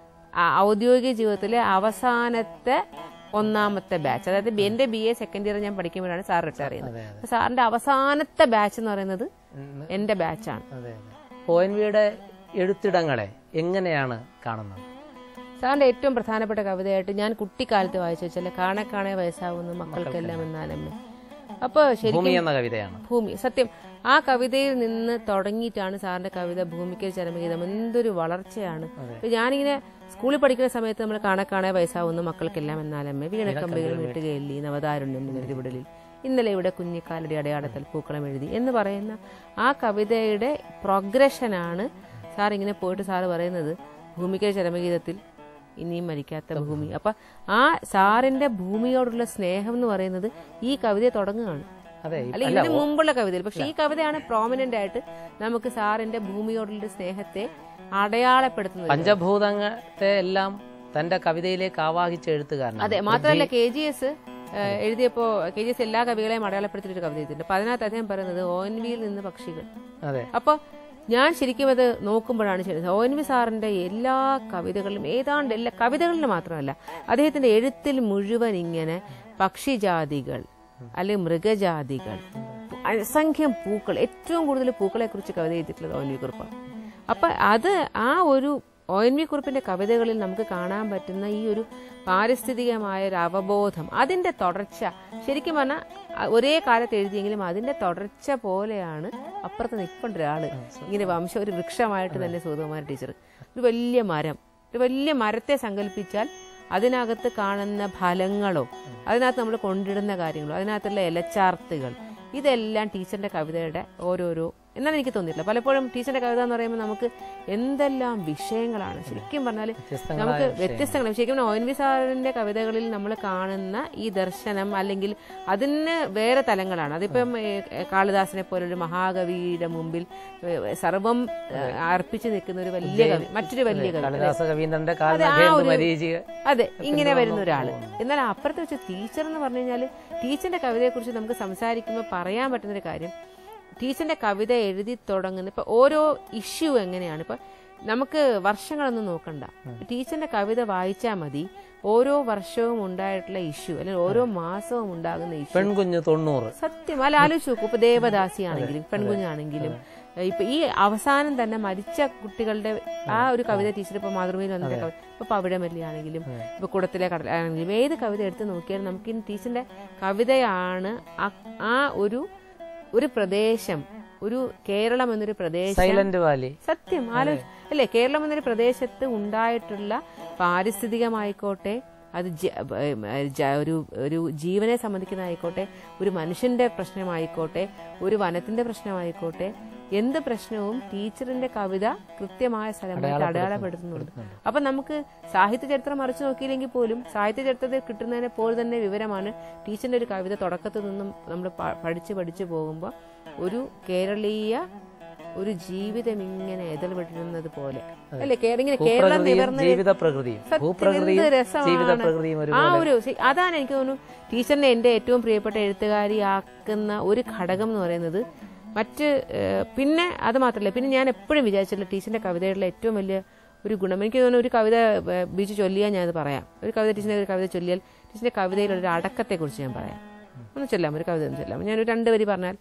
ആ ഔദ്യോഗിക ജീവിതത്തിലെ അവസാനത്തെ ഒന്നാമത്തെ ബാച്ച് അതായത് എന്റെ ബി എ സെക്കൻഡ് ഇയർ ഞാൻ പഠിക്കുമ്പോഴാണ് സാർ റിട്ടയർ ചെയ്യുന്നത് അപ്പോൾ സാറിന്റെ അവസാനത്തെ ബാച്ച് എന്ന് പറയുന്നത് എന്റെ ബാച്ചാണ് അതെ ഒ എൻ വിയുടെ എഴുത്തിടങ്ങളെ എങ്ങനെയാണ് കാണുന്നത് സാറിന്റെ ഏറ്റവും പ്രധാനപ്പെട്ട കവിതയായിട്ട് ഞാൻ കുട്ടിക്കാലത്ത് വായിച്ചു വെച്ചാൽ കാണെ കാണെ വയസ്സാവുന്നു മക്കൾക്കെല്ലാം എന്നാലമ്മേ അപ്പൊ ശരിക്കും ഭൂമി എന്ന കവിതയാണ് ഭൂമി സത്യം ആ കവിതയിൽ നിന്ന് തുടങ്ങിയിട്ടാണ് സാറിന്റെ കവിത ഭൂമിക്ക് ചരമഗീതം എന്തൊരു വളർച്ചയാണ് ഇപ്പൊ ഞാനിങ്ങനെ സ്കൂളിൽ പഠിക്കുന്ന സമയത്ത് നമ്മൾ കാണെ കാണെ വയസ്സാവുന്നു മക്കൾക്കെല്ലാം എന്നാലമ്മേ വീണക്കമ്പികൾ വീട്ടുകയല്ലി നവതാരുണ്യം വിടലിൽ ഇന്നലെ ഇവിടെ കുഞ്ഞിക്കാലടി അടയാളത്തിൽ പൂക്കളം എഴുതി എന്ന് പറയുന്ന ആ കവിതയുടെ പ്രോഗ്രഷനാണ് സാർ ഇങ്ങനെ പോയിട്ട് സാറ് പറയുന്നത് ഭൂമിക്ക് ചരമഗീതത്തിൽ ഇനിയും മരിക്കാത്ത ഭൂമി അപ്പൊ ആ സാറിന്റെ ഭൂമിയോടുള്ള സ്നേഹം എന്ന് പറയുന്നത് ഈ കവിതയെ തുടങ്ങുകയാണ് അതെ അല്ല ഇതിന് മുമ്പുള്ള കവിതയിൽ പക്ഷെ ഈ കവിതയാണ് പ്രോമിനന്റ് ആയിട്ട് നമുക്ക് സാറിന്റെ ഭൂമിയോടുള്ള സ്നേഹത്തെ അടയാളപ്പെടുത്തുന്നത് പഞ്ചഭൂതങ്ങളെ എല്ലാം തന്റെ കവിതയിലേക്ക് ആവാഹിച്ച എഴുത്തുകാരനാണ് അതെ മാത്രമല്ല കെ ജി എസ് എഴുതിയപ്പോ കെ ജി എസ് എല്ലാ കവികളെയും അടയാളപ്പെടുത്തിയിട്ട് ഒരു കവിത എഴുതിയിട്ടുണ്ട് അപ്പൊ അതിനകത്ത് അദ്ദേഹം പറയുന്നത് ഒ എൻ വിയിൽ നിന്ന് പക്ഷികൾ അതെ അപ്പൊ ഞാൻ ശരിക്കും അത് നോക്കുമ്പോഴാണ് ശരി ഒ എൻ വി സാറിന്റെ എല്ലാ കവിതകളിലും ഏതാണ്ട് എല്ലാ കവിതകളിലും മാത്രമല്ല അദ്ദേഹത്തിന്റെ എഴുത്തിൽ മുഴുവൻ ഇങ്ങനെ പക്ഷിജാതികൾ അല്ലെങ്കിൽ മൃഗജാതികൾ അസംഖ്യം പൂക്കൾ ഏറ്റവും കൂടുതൽ പൂക്കളെ കുറിച്ച് കവിത എഴുതിയിട്ടുള്ളത് ഒ എൻ വി കുറിപ്പാണ് അപ്പൊ അത് ആ ഒരു ഒ എൻ വി കുറിപ്പിന്റെ കവിതകളിൽ നമുക്ക് കാണാൻ പറ്റുന്ന ഈ ഒരു പാരിസ്ഥിതികമായ ഒരു അവബോധം അതിന്റെ തുടർച്ച ശരിക്കും പറഞ്ഞാൽ അ- ഒരേ കാലത്ത് എഴുതിയെങ്കിലും അതിന്റെ തുടർച്ച പോലെയാണ് അപ്പുറത്ത് നിൽപ്പുണ്ട് ഒരാള് ഇങ്ങനെ വംശം ഒരു വൃക്ഷമായിട്ട് തന്നെ സുഗതകുമാരി ടീച്ചർ ഒരു വലിയ മരം ഒരു വലിയ മരത്തെ സങ്കല്പിച്ചാൽ അതിനകത്ത് കാണുന്ന ഫലങ്ങളോ അതിനകത്ത് നമ്മൾ കൊണ്ടിടുന്ന കാര്യങ്ങളോ അതിനകത്തുള്ള ഇലച്ചാർത്തുകൾ ഇതെല്ലാം ടീച്ചറിന്റെ കവിതയുടെ ഓരോരോ എന്നാണ് എനിക്ക് തോന്നിയിട്ടില്ല പലപ്പോഴും ടീച്ചറിന്റെ കവിത എന്ന് പറയുമ്പോൾ നമുക്ക് എന്തെല്ലാം വിഷയങ്ങളാണ് ശരിക്കും പറഞ്ഞാൽ നമുക്ക് വ്യത്യസ്തങ്ങൾ ശരിക്കും ഒ എൻ വി സാറിന്റെ കവിതകളിൽ നമ്മൾ കാണുന്ന ഈ ദർശനം അല്ലെങ്കിൽ അതിന് വേറെ തലങ്ങളാണ് അതിപ്പം ഏ, കാളിദാസനെ പോലൊരു മഹാകവിയുടെ മുമ്പിൽ ഏ, സർവം ഏ, അർപ്പിച്ചു നിൽക്കുന്ന ഒരു വലിയ കവി മറ്റൊരു വലിയ കവി കാളിദാസ കവീന്ദ്രന്റെ അതെ, ആ കാലം ഒരു- മരീചിക അതെ ഇങ്ങനെ വരുന്ന ഒരാള് എന്നാൽ അപ്പുറത്ത് വെച്ച് ടീച്ചർ എന്ന് പറഞ്ഞു കഴിഞ്ഞാൽ ടീച്ചറിന്റെ കവിതയെ കുറിച്ച് നമുക്ക് സംസാരിക്കുമ്പോൾ പറയാൻ പറ്റുന്ന ഒരു കാര്യം ടീച്ചറിന്റെ കവിത എഴുതി തുടങ്ങുന്ന ഇപ്പൊ ഓരോ ഇഷ്യൂ എങ്ങനെയാണ് ഇപ്പൊ നമുക്ക് വർഷങ്ങളൊന്നും നോക്കണ്ട ടീച്ചറിന്റെ കവിത വായിച്ചാൽ മതി ഓരോ വർഷവും ഉണ്ടായിട്ടുള്ള ഇഷ്യൂ അല്ലെങ്കിൽ ഓരോ മാസവും ഉണ്ടാകുന്ന ഇഷ്യൂ പെൺകുഞ്ഞ് തൊണ്ണൂറ് സത്യം അല്ല ആലോചിച്ച് നോക്കൂ ഇപ്പൊ ദേവദാസി ആണെങ്കിലും പെൺകുഞ്ഞാണെങ്കിലും ഇപ്പൊ ഈ അവസാനം തന്നെ മരിച്ച കുട്ടികളുടെ ആ ഒരു കവിത ടീച്ചർ ഇപ്പൊ മാതൃഭൂമിയിൽ വന്നിട്ട് കവിത ഇപ്പൊ പവിഴമല്ലി ആണെങ്കിലും ഇപ്പൊ കുടത്തിലെ കടൽ ആണെങ്കിലും ഏത് കവിത എടുത്ത് നോക്കിയാലും നമുക്ക് ഈ ടീച്ചറിന്റെ കവിതയാണ് ആ- ആ ഒരു ഒരു പ്രദേശം ഒരു കേരളം എന്നൊരു പ്രദേശം സൈലന്റ് വാലി സത്യം ആലോചി അല്ലേ കേരളം എന്നൊരു പ്രദേശത്ത് ഉണ്ടായിട്ടുള്ള പാരിസ്ഥിതികമായിക്കോട്ടെ അത് ജ- ഏ, ജ- ഒരു ഒരു ജീവനെ സംബന്ധിക്കുന്നതായിക്കോട്ടെ ഒരു മനുഷ്യന്റെ പ്രശ്നമായിക്കോട്ടെ ഒരു വനത്തിന്റെ പ്രശ്നമായിക്കോട്ടെ എന്ത് പ്രശ്നവും ടീച്ചറിന്റെ കവിത കൃത്യമായ സ്ഥലമായിട്ട് അടയാളപ്പെടുത്തുന്നുണ്ട് അപ്പൊ നമുക്ക് സാഹിത്യ ചരിത്രം മറിച്ചു നോക്കിയില്ലെങ്കിൽ പോലും സാഹിത്യ ചരിത്രത്തിൽ കിട്ടുന്നതിനെ പോലെ തന്നെ വിവരമാണ് ടീച്ചറിന്റെ ഒരു കവിത തുടക്കത്തിൽ നിന്നും നമ്മൾ പ- പഠിച്ച് പഠിച്ചു പോകുമ്പോൾ ഒരു കേരളീയ ഒരു ജീവിതം ഇങ്ങനെ എതിർവിടുന്നത് പോലെ അല്ലേ കേ- ഇങ്ങനെ കേരളം ഭൂപ്രകൃതിയും നിവർന്ന ജീവിത പ്രകൃതിയും സത്യം ഭൂപ്രകൃതിയും എന്ത് രസമാണ്. ജീവിത പ്രകൃതിയും ഒരു ആ ഒരു ശ- അതാണ് എനിക്ക് തോന്നുന്നു ടീച്ചറിനെ എന്റെ ഏറ്റവും പ്രിയപ്പെട്ട എഴുത്തുകാരിയാക്കുന്ന ഒരു ഘടകം എന്ന് പറയുന്നത് മറ്റ് ഏഹ്, പിന്നെ അത് മാത്രമല്ല പിന്നെ ഞാൻ എപ്പോഴും വിചാരിച്ചിട്ടുള്ള ടീച്ചറിന്റെ കവിതയുടെ ഏറ്റവും വലിയ ഒരു ഗുണം എനിക്ക് തോന്നുന്നു ഒരു കവിത ഏഹ്, ബിജു ചൊല്ലിയാൽ ഞാനത് പറയാം ഒരു കവിത ടീച്ചറിന്റെ ഒരു കവിത ചൊല്ലിയാൽ ടീച്ചറിന്റെ കവിതയിലുള്ള ഒരു അടക്കത്തെക്കുറിച്ച് ഞാൻ പറയാം ഒന്ന് ചൊല്ലാം ഒരു കവിത ഒന്ന് ചൊല്ലാം ഞാനൊരു രണ്ട് വരി പറഞ്ഞാൽ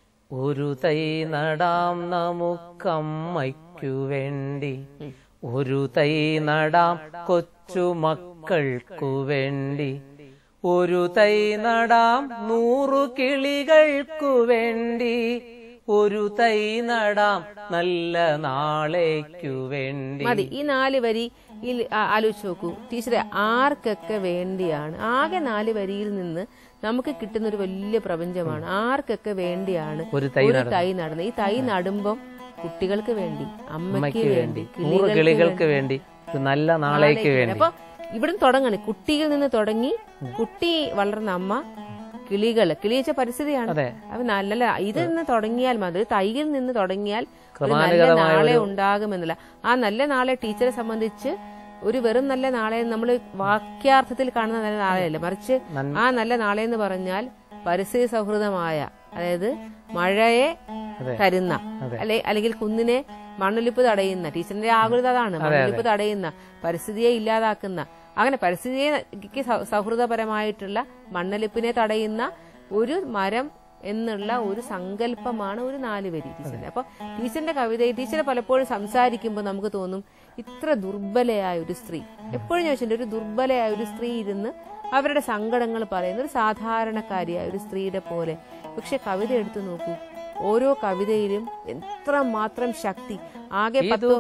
ഒരു തൈ നടാം നമുക്കമ്മയ്ക്കു വേണ്ടി ഒരു തൈ നടാം കൊച്ചു മക്കൾക്കു വേണ്ടി ഒരു തൈ നടാം നൂറു കിളികൾക്കു വേണ്ടി ഒരു തൈ നടാം നല്ല നാളേക്കു വേണ്ടി മതി ഈ നാല് വരി ഈ ആ- ആലോചിച്ച് നോക്കൂ ടീച്ചറെ ആർക്കൊക്കെ വേണ്ടിയാണ് ആകെ നാല് വരിയിൽ നിന്ന് നമുക്ക് കിട്ടുന്ന ഒരു വലിയ പ്രപഞ്ചമാണ് ആർക്കൊക്കെ വേണ്ടിയാണ് ഒരു തൈ ഒരു തൈ നടുന്നത് ഈ തൈ നടുമ്പം കുട്ടികൾക്ക് വേണ്ടി അമ്മയ്ക്ക് വേണ്ടി നൂറ് കിളികൾക്ക് വേണ്ടി ഒരു നല്ല നാളേക്ക് വേണ്ടി അപ്പൊ ഇവിടുന്ന് തുടങ്ങണം കുട്ടിയിൽ നിന്ന് തുടങ്ങി കുട്ടി വളർന്ന അമ്മ കിളികൾ കിളി വെച്ച പരിസ്ഥിതിയാണ് അതെ അപ്പൊ നല്ല ഇത് നിന്ന് തുടങ്ങിയാൽ മതി ഒരു തൈയിൽ നിന്ന് തുടങ്ങിയാൽ ഒരു നല്ല ക്രമാനുഗതമായ നാളെ ഉണ്ടാകുമെന്നില്ല ആ നല്ല നാളെ ടീച്ചറെ സംബന്ധിച്ച് ഒരു വെറും നല്ല നാളെ നമ്മൾ വാക്യാർത്ഥത്തിൽ കാണുന്ന നല്ല നാളെയല്ല മറിച്ച് നന്മ. ആ നല്ല നാളെ എന്ന് പറഞ്ഞാൽ പരിസ്ഥിതി സൗഹൃദമായ അതായത് മഴയെ അതെ. തരുന്ന അതെ. അല്ലെ അല്ലെങ്കിൽ കുന്നിനെ മണ്ണൊലിപ്പ് തടയുന്ന ടീച്ചറിന്റെ ആകുലത അതാണ് മണ്ണൊലിപ്പ് തടയുന്ന പരിസ്ഥിതിയെ ഇല്ലാതാക്കുന്ന അങ്ങനെ പരിസ്ഥിതിയെ ക്ക് സൗ- സൗഹൃദപരമായിട്ടുള്ള മണ്ണൊലിപ്പിനെ തടയുന്ന ഒരു മരം എന്നുള്ള ഒരു സങ്കല്പമാണ് ഒരു നാല് വരി ടീച്ചറിന്റെ അപ്പൊ ടീച്ചറിന്റെ കവിത ടീച്ചറെ പലപ്പോഴും സംസാരിക്കുമ്പോൾ നമുക്ക് തോന്നും ഇത്ര ദുർബലയായ ഒരു സ്ത്രീ എപ്പോഴും ഞാൻ ചോദിച്ചിട്ടുണ്ട് ഒരു ദുർബലയായ ഒരു സ്ത്രീ ഇരുന്ന് അവരുടെ സങ്കടങ്ങൾ പറയുന്ന ഒരു സാധാരണക്കാരിയായ ഒരു സ്ത്രീയുടെ പോലെ പക്ഷെ കവിത എടുത്തു നോക്കൂ ഓരോ കവിതയിലും എത്ര മാത്രം ശക്തി ആകെ ഇതു പത്തോ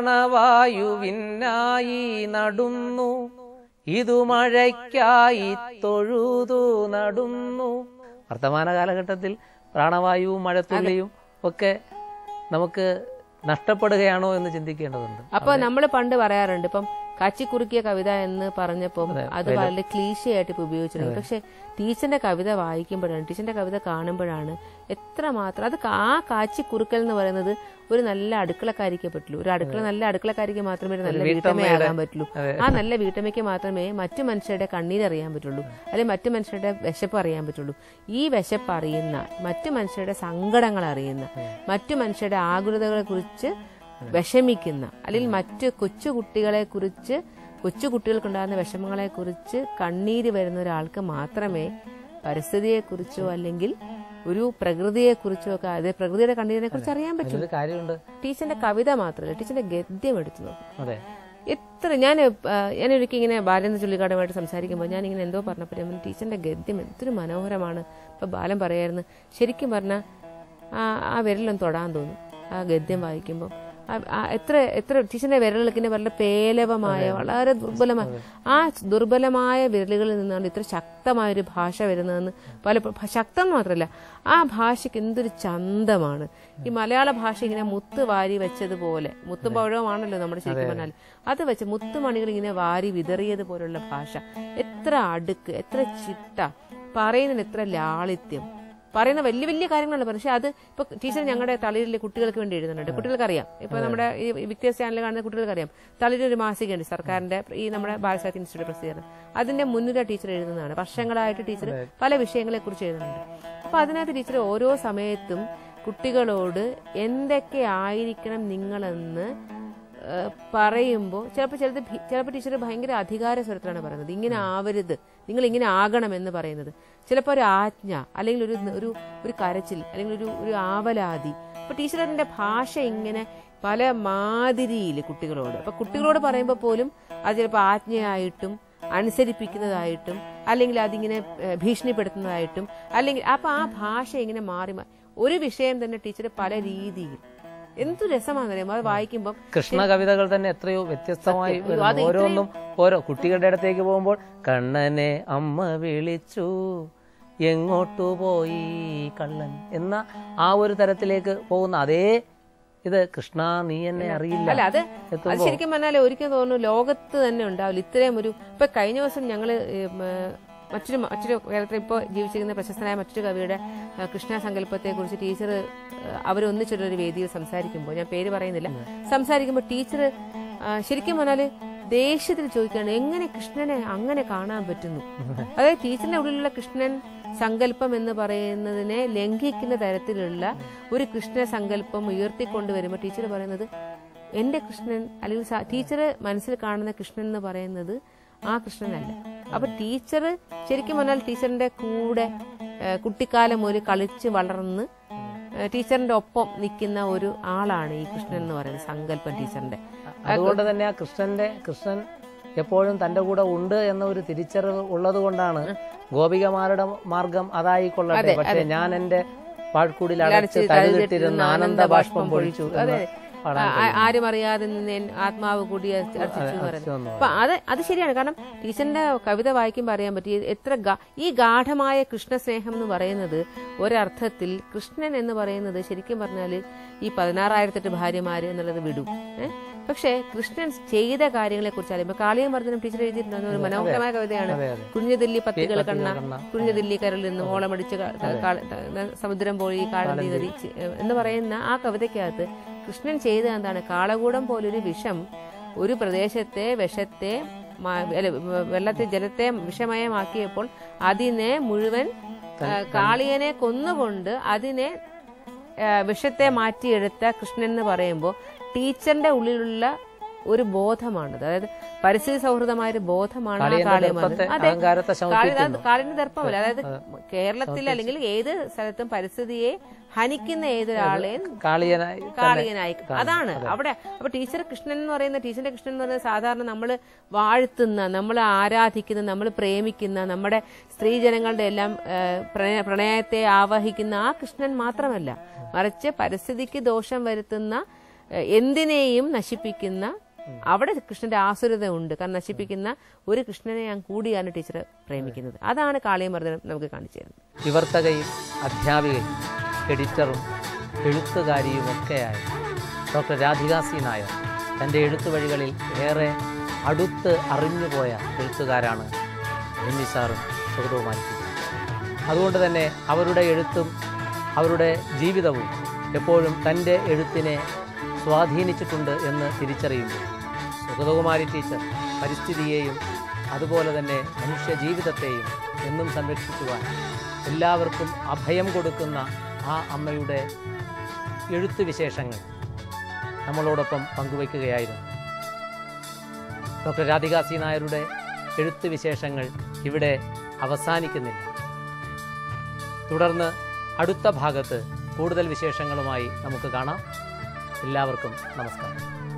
പ്രാണവായുവിനായി നടുന്നു ഇതു മഴയ്ക്കായി തൊഴുതു നടുന്നു വർത്തമാന കാലഘട്ടത്തിൽ പ്രാണവായുവും മഴത്തുള്ളിയും ഒക്കെ നമുക്ക് നഷ്ടപ്പെടുകയാണോ എന്ന് ചിന്തിക്കേണ്ടതുണ്ട് അപ്പൊ നമ്മൾ പണ്ട് പറയാറുണ്ട് ഇപ്പം കാച്ചിക്കുറുക്കിയ കവിത എന്ന് പറഞ്ഞപ്പം അത് വളരെ ക്ലീശയായിട്ട് ഇപ്പൊ ഉപയോഗിച്ചിട്ടുണ്ട് പക്ഷെ ടീച്ചറിന്റെ കവിത വായിക്കുമ്പോഴാണ് ടീച്ചറിന്റെ കവിത കാണുമ്പോഴാണ് എത്ര മാത്രം അത് ആ കാച്ചിക്കുറുക്കൽ എന്ന് പറയുന്നത് ഒരു നല്ല അടുക്കളക്കാരിക്കേ പറ്റുള്ളൂ ഒരു അടുക്കള നല്ല അടുക്കളക്കാരിക്ക് മാത്രമേ ഒരു നല്ല വീട്ടമ്മയാകാൻ പറ്റുള്ളൂ ആ നല്ല വീട്ടമ്മയ്ക്ക് മാത്രമേ മറ്റു മനുഷ്യരുടെ കണ്ണീരറിയാൻ പറ്റുള്ളൂ അല്ലെങ്കിൽ മറ്റു മനുഷ്യരുടെ വിശപ്പ് അറിയാൻ പറ്റുള്ളൂ ഈ വിശപ്പ് അറിയുന്ന മറ്റു മനുഷ്യരുടെ സങ്കടങ്ങൾ അറിയുന്ന മറ്റു മനുഷ്യരുടെ ആകുലതകളെ കുറിച്ച് വിഷമിക്കുന്ന അല്ലെങ്കിൽ മറ്റ് കൊച്ചു കുട്ടികളെ കുറിച്ച് കൊച്ചു കുട്ടികൾക്കുണ്ടാകുന്ന വിഷമങ്ങളെ കുറിച്ച് കണ്ണീര് വരുന്ന ഒരാൾക്ക് മാത്രമേ പരിസ്ഥിതിയെക്കുറിച്ചോ അല്ലെങ്കിൽ ഒരു പ്രകൃതിയെക്കുറിച്ചോ ഒക്കെ അതെ പ്രകൃതിയുടെ കണ്ണീരിനെ കുറിച്ച് അറിയാൻ പറ്റും അതിലൊരു കാര്യമുണ്ട് ടീച്ചറിന്റെ കവിത മാത്രമല്ല ടീച്ചറിന്റെ ഗദ്യം എടുത്തു നോക്കും അതെ എത്ര ഞാൻ ഞാൻ ഒരിക്കൽ ഇങ്ങനെ ബാലേന്ദ്ര ചുള്ളിക്കാടുമായിട്ട് സംസാരിക്കുമ്പോൾ ഞാൻ ഇങ്ങനെ എന്തോ പറഞ്ഞപ്പോൾ ഞാൻ പറഞ്ഞു, ടീച്ചറിന്റെ ഗദ്യം എന്തൊരു മനോഹരമാണ് ഇപ്പൊ ബാലൻ പറയായിരുന്നു ശരിക്കും പറഞ്ഞാൽ ആ ആ വിരലൊന്ന് തൊടാൻ തോന്നും ആ ഗദ്യം വായിക്കുമ്പോൾ എത്ര എത്ര ടീച്ചറിന്റെ വിരലുകൾക്ക് വളരെ പേലവമായ വളരെ ദുർബലമായ ആ ദുർബലമായ വിരലുകളിൽ നിന്നാണ് ഇത്ര ശക്തമായ ഒരു ഭാഷ വരുന്നതെന്ന് പല ശക്തം മാത്രമല്ല ആ ഭാഷയ്ക്ക് എന്തൊരു ചന്തമാണ് ഈ മലയാള ഭാഷ ഇങ്ങനെ മുത്ത് വാരി വെച്ചതുപോലെ മുത്തും പഴവുമാണല്ലോ നമ്മുടെ ശരിക്കും പറഞ്ഞാൽ അത് വെച്ച് മുത്തുമണികൾ ഇങ്ങനെ വാരി വിതറിയതുപോലുള്ള ഭാഷ എത്ര അടുക്ക് എത്ര ചിട്ട പറയുന്നതിന് എത്ര ലാളിത്യം പറയുന്ന വലിയ വലിയ കാര്യങ്ങളാണ് പക്ഷെ അത് ഇപ്പൊ ടീച്ചർ ഞങ്ങളുടെ തളിരിലെ കുട്ടികൾക്ക് വേണ്ടി എഴുതുന്നുണ്ട് കുട്ടികൾക്ക് അറിയാം ഇപ്പൊ നമ്മുടെ ഈ വിക്ടേഴ്സ് ചാനൽ കാണുന്ന കുട്ടികൾക്ക് അറിയാം തളിരിൽ ഒരു മാസികയുണ്ട് സർക്കാരിന്റെ ഈ നമ്മുടെ ബാലസാഹിത്യ ഇൻസ്റ്റിറ്റ്യൂട്ട് പ്രസിദ്ധീകരണം അതിന്റെ മുൻനിര ടീച്ചർ എഴുതുന്നതാണ് വർഷങ്ങളായിട്ട് ടീച്ചർ പല വിഷയങ്ങളെ കുറിച്ച് എഴുതുന്നുണ്ട് അപ്പൊ അതിനകത്ത് ടീച്ചർ ഓരോ സമയത്തും കുട്ടികളോട് എന്തൊക്കെ ആയിരിക്കണം നിങ്ങളെന്ന് പറയുമ്പോൾ ചിലപ്പോൾ ചിലത് ചിലപ്പോൾ ടീച്ചർ ഭയങ്കര അധികാര സ്വരത്തിലാണ് പറയുന്നത് ഇങ്ങനെ ആവരുത് നിങ്ങൾ ഇങ്ങനെ ആകണം എന്ന് പറയുന്നത് ചിലപ്പോൾ ഒരു ആജ്ഞ അല്ലെങ്കിൽ ഒരു ഒരു ഒരു കരച്ചിൽ അല്ലെങ്കിൽ ഒരു ഒരു ആവലാതി അപ്പൊ ടീച്ചറിന്റെ ഭാഷ ഇങ്ങനെ പല മാതിരിയിൽ കുട്ടികളോട് അപ്പൊ കുട്ടികളോട് പറയുമ്പോൾ പോലും അത് ചിലപ്പോൾ ആജ്ഞയായിട്ടും അനുസരിപ്പിക്കുന്നതായിട്ടും അല്ലെങ്കിൽ അതിങ്ങനെ ഭീഷണിപ്പെടുത്തുന്നതായിട്ടും അല്ലെങ്കിൽ അപ്പൊ ആ ഭാഷ ഇങ്ങനെ മാറി ഒരു വിഷയം തന്നെ ടീച്ചർ പല രീതിയിൽ എന്തു രസമാണെന്നറിയാമോ അത് വായിക്കുമ്പോൾ കൃഷ്ണ കവിതകൾ തന്നെ എത്രയോ വ്യത്യസ്തമായി വരുന്നു. ഓരോന്നും ഓരോ കുട്ടികളുടെ അടുത്തേക്ക് പോകുമ്പോൾ കണ്ണനെ അമ്മ വിളിച്ചു എങ്ങോട്ടു പോയി കള്ളൻ എന്ന ആ ഒരു തരത്തിലേക്ക് പോകുന്ന അതേ ഇത് കൃഷ്ണ നീ എന്നെ അറിയില്ല അല്ല അത് അത് എത്തുമ്പോ ശരിക്കും പറഞ്ഞാൽ ഒരിക്കലും തോന്നുന്നു ലോകത്ത് തന്നെ ഉണ്ടാവില്ല ഇത്രയും ഒരു ഇപ്പൊ കഴിഞ്ഞ ദിവസം ഞങ്ങള് ഉം, ഏഹ്, മറ്റൊരു മറ്റൊരു കേരളത്തിൽ ഇപ്പോൾ ജീവിച്ചിരിക്കുന്ന പ്രശസ്തനായ മറ്റൊരു കവിയുടെ ഏഹ്, കൃഷ്ണ സങ്കല്പത്തെ കുറിച്ച് ടീച്ചർ അവരൊന്നിച്ചിട്ടൊരു വേദിയിൽ സംസാരിക്കുമ്പോൾ ഞാൻ പേര് പറയുന്നില്ല സംസാരിക്കുമ്പോൾ ടീച്ചർ ശരിക്കും പറഞ്ഞാല് ദേഷ്യത്തിൽ ചോദിക്കുകയാണ് എങ്ങനെ കൃഷ്ണനെ അങ്ങനെ കാണാൻ പറ്റുന്നു അതായത് ടീച്ചറിന്റെ ഉള്ളിലുള്ള കൃഷ്ണൻ സങ്കല്പം എന്ന് പറയുന്നതിനെ ലംഘിക്കുന്ന തരത്തിലുള്ള ഒരു കൃഷ്ണ സങ്കല്പം ഉയർത്തിക്കൊണ്ടുവരുമ്പോൾ ടീച്ചർ പറയുന്നത് എന്റെ കൃഷ്ണൻ അല്ലെങ്കിൽ സ- ടീച്ചർ മനസ്സിൽ കാണുന്ന കൃഷ്ണൻ എന്ന് പറയുന്നത് ആ കൃഷ്ണനല്ല അപ്പൊ ടീച്ചർ ശരിക്കും പറഞ്ഞാൽ ടീച്ചറിന്റെ കൂടെ ഏഹ്, കുട്ടിക്കാലം ഒരു കളിച്ച് വളർന്ന് ഏഹ്, ടീച്ചറിന്റെ ഒപ്പം നിൽക്കുന്ന ഒരു ആളാണ് ഈ കൃഷ്ണൻ എന്ന് പറയുന്നത് സങ്കല്പം ടീച്ചറിന്റെ അതുകൊണ്ട് തന്നെ ആ കൃഷ്ണന്റെ കൃഷ്ണൻ എപ്പോഴും തന്റെ കൂടെ ഉണ്ട് എന്ന ഒരു തിരിച്ചറിവ് ഉള്ളത് കൊണ്ടാണ് ഗോപികമാരുടെ മാർഗം അതായിക്കൊള്ളട്ടെ പക്ഷെ ഞാൻ എന്റെ പാഴ്ക്കൂടിൽ അടച്ച് തഴുതിട്ടിരുന്ന ആനന്ദ ബാഷ്പം പൊഴിച്ചു എന്ന് പാടാൻ ആ- ആരും അറിയാതെ നിന്ന് എൻ ആത്മാവ് കൂടി അർച്ചിച്ചു എന്ന് പറയുന്നത് എന്ന് അപ്പൊ അത് അത് ശരിയാണ് കാരണം ടീച്ചറിന്റെ കവിത വായിക്കുമ്പോൾ അറിയാൻ പറ്റി എത്ര ഗാ- ഈ ഗാഠമായ കൃഷ്ണസ്നേഹം എന്ന് പറയുന്നത് ഒരർത്ഥത്തിൽ കൃഷ്ണൻ എന്ന് പറയുന്നത് ശരിക്കും പറഞ്ഞാല് ഈ പതിനാറായിരത്തെട്ട് ഭാര്യമാര് എന്നുള്ളത് വിടും ഏഹ് പക്ഷേ കൃഷ്ണൻ ചെയ്ത കാര്യങ്ങളെ കുറിച്ച് അറിയുമ്പോൾ കാളിയം വർദ്ധനം ടീച്ചർ എഴുതിയിട്ടുണ്ടെന്ന് ഒരു മനോഹരമായ കവിതയാണ് അതെ, അതെ. കുഞ്ഞുദില്ലി പത്തികൾ കണ്ണ കണ്ണ. കുഞ്ഞുദില്ലി കരളിൽ നിന്ന് ഓളമടിച്ച് ക- കാള- ത- സമുദ്രം പോയി കാളന്തി നദി ചെ- എന്ന് പറയുന്ന ആ കവിതയ്ക്കകത്ത് കൃഷ്ണൻ ചെയ്ത എന്താണ് കാളകൂടം പോലൊരു വിഷം ഒരു പ്രദേശത്തെ വിഷത്തെ മാ- അല്ല, വെ- വെള്ളത്തെ ജലത്തെ വിഷമയമാക്കിയപ്പോൾ അതിനെ മുഴുവൻ ആ, കാളിയനെ കൊന്നുകൊണ്ട് അതിനെ ആ, വിഷത്തെ മാറ്റിയെടുത്ത കൃഷ്ണൻ എന്ന് പറയുമ്പോൾ ടീച്ചറിന്റെ ഉള്ളിലുള്ള ഒരു ബോധമാണത് അതായത് പരിസ്ഥിതി സൗഹൃദമായ ഒരു ബോധമാണ് ആ കാളിയന്റെ കാളിയമ്മ ദർപ്പത്തെ അതെ അഹങ്കാരത്തെ കാളി- ശമിപ്പിക്കുന്നു അത് കാളിന്റെ ദർപ്പമല്ല അതായത് കേരളത്തിൽ അല്ലെങ്കിൽ ഏത് സ്ഥലത്തും പരിസ്ഥിതിയെ ഹനിക്കുന്ന ഏതൊരാളെയും കാളിയനായി കാളിയനായി അതാണ് അവിടെ അപ്പൊ ടീച്ചർ കൃഷ്ണൻ എന്ന് പറയുന്ന ടീച്ചറിന്റെ കൃഷ്ണൻ എന്ന് പറയുന്നത് സാധാരണ നമ്മൾ വാഴ്ത്തുന്ന നമ്മൾ ആരാധിക്കുന്ന നമ്മൾ പ്രേമിക്കുന്ന നമ്മുടെ സ്ത്രീജനങ്ങളുടെ എല്ലാം ആ, പ്രണയ- പ്രണയത്തെ ആവഹിക്കുന്ന ആ കൃഷ്ണൻ മാത്രമല്ല മറിച്ച് പരിസ്ഥിതിക്ക് ദോഷം വരുത്തുന്ന ആ, എന്തിനേയും നശിപ്പിക്കുന്ന അവിടെ കൃഷ്ണന്റെ ആസുരത ഉണ്ട് കാരണം നശിപ്പിക്കുന്ന ഒരു കൃഷ്ണനെ ഞാൻ കൂടിയാണ് ടീച്ചർ പ്രേമിക്കുന്നത് അതാണ് കാളിയമർദ്ദനം നമുക്ക് കാണിച്ചു തരുന്നത് വിവർത്തകയും അധ്യാപികയും എഡിറ്ററും എഴുത്തുകാരിയുമൊക്കെയായ ഡോക്ടർ രാധിക സി നായർ തൻ്റെ എഴുത്തുവഴികളിൽ ഏറെ അടുത്ത് അറിഞ്ഞുപോയ എഴുത്തുകാരാണ് എം വി സാറും സുഗതവുമായി അതുകൊണ്ട് തന്നെ അവരുടെ എഴുത്തും അവരുടെ ജീവിതവും എപ്പോഴും തൻ്റെ എഴുത്തിനെ സ്വാധീനിച്ചിട്ടുണ്ട് എന്ന് തിരിച്ചറിയുമ്പോൾ സുഗതകുമാരി ടീച്ചർ പരിസ്ഥിതിയെയും അതുപോലെ തന്നെ മനുഷ്യ ജീവിതത്തെയും എന്നും സംരക്ഷിക്കുവാൻ എല്ലാവർക്കും അഭയം കൊടുക്കുന്ന ആ അമ്മയുടെ എഴുത്ത് വിശേഷങ്ങൾ നമ്മളോടൊപ്പം പങ്കുവയ്ക്കുകയായിരുന്നു ഡോക്ടർ രാധിക സി നായരുടെ എഴുത്ത് വിശേഷങ്ങൾ ഇവിടെ അവസാനിക്കുന്നില്ല തുടർന്ന് അടുത്ത ഭാഗത്ത് കൂടുതൽ വിശേഷങ്ങളുമായി നമുക്ക് കാണാം എല്ലാവർക്കും നമസ്കാരം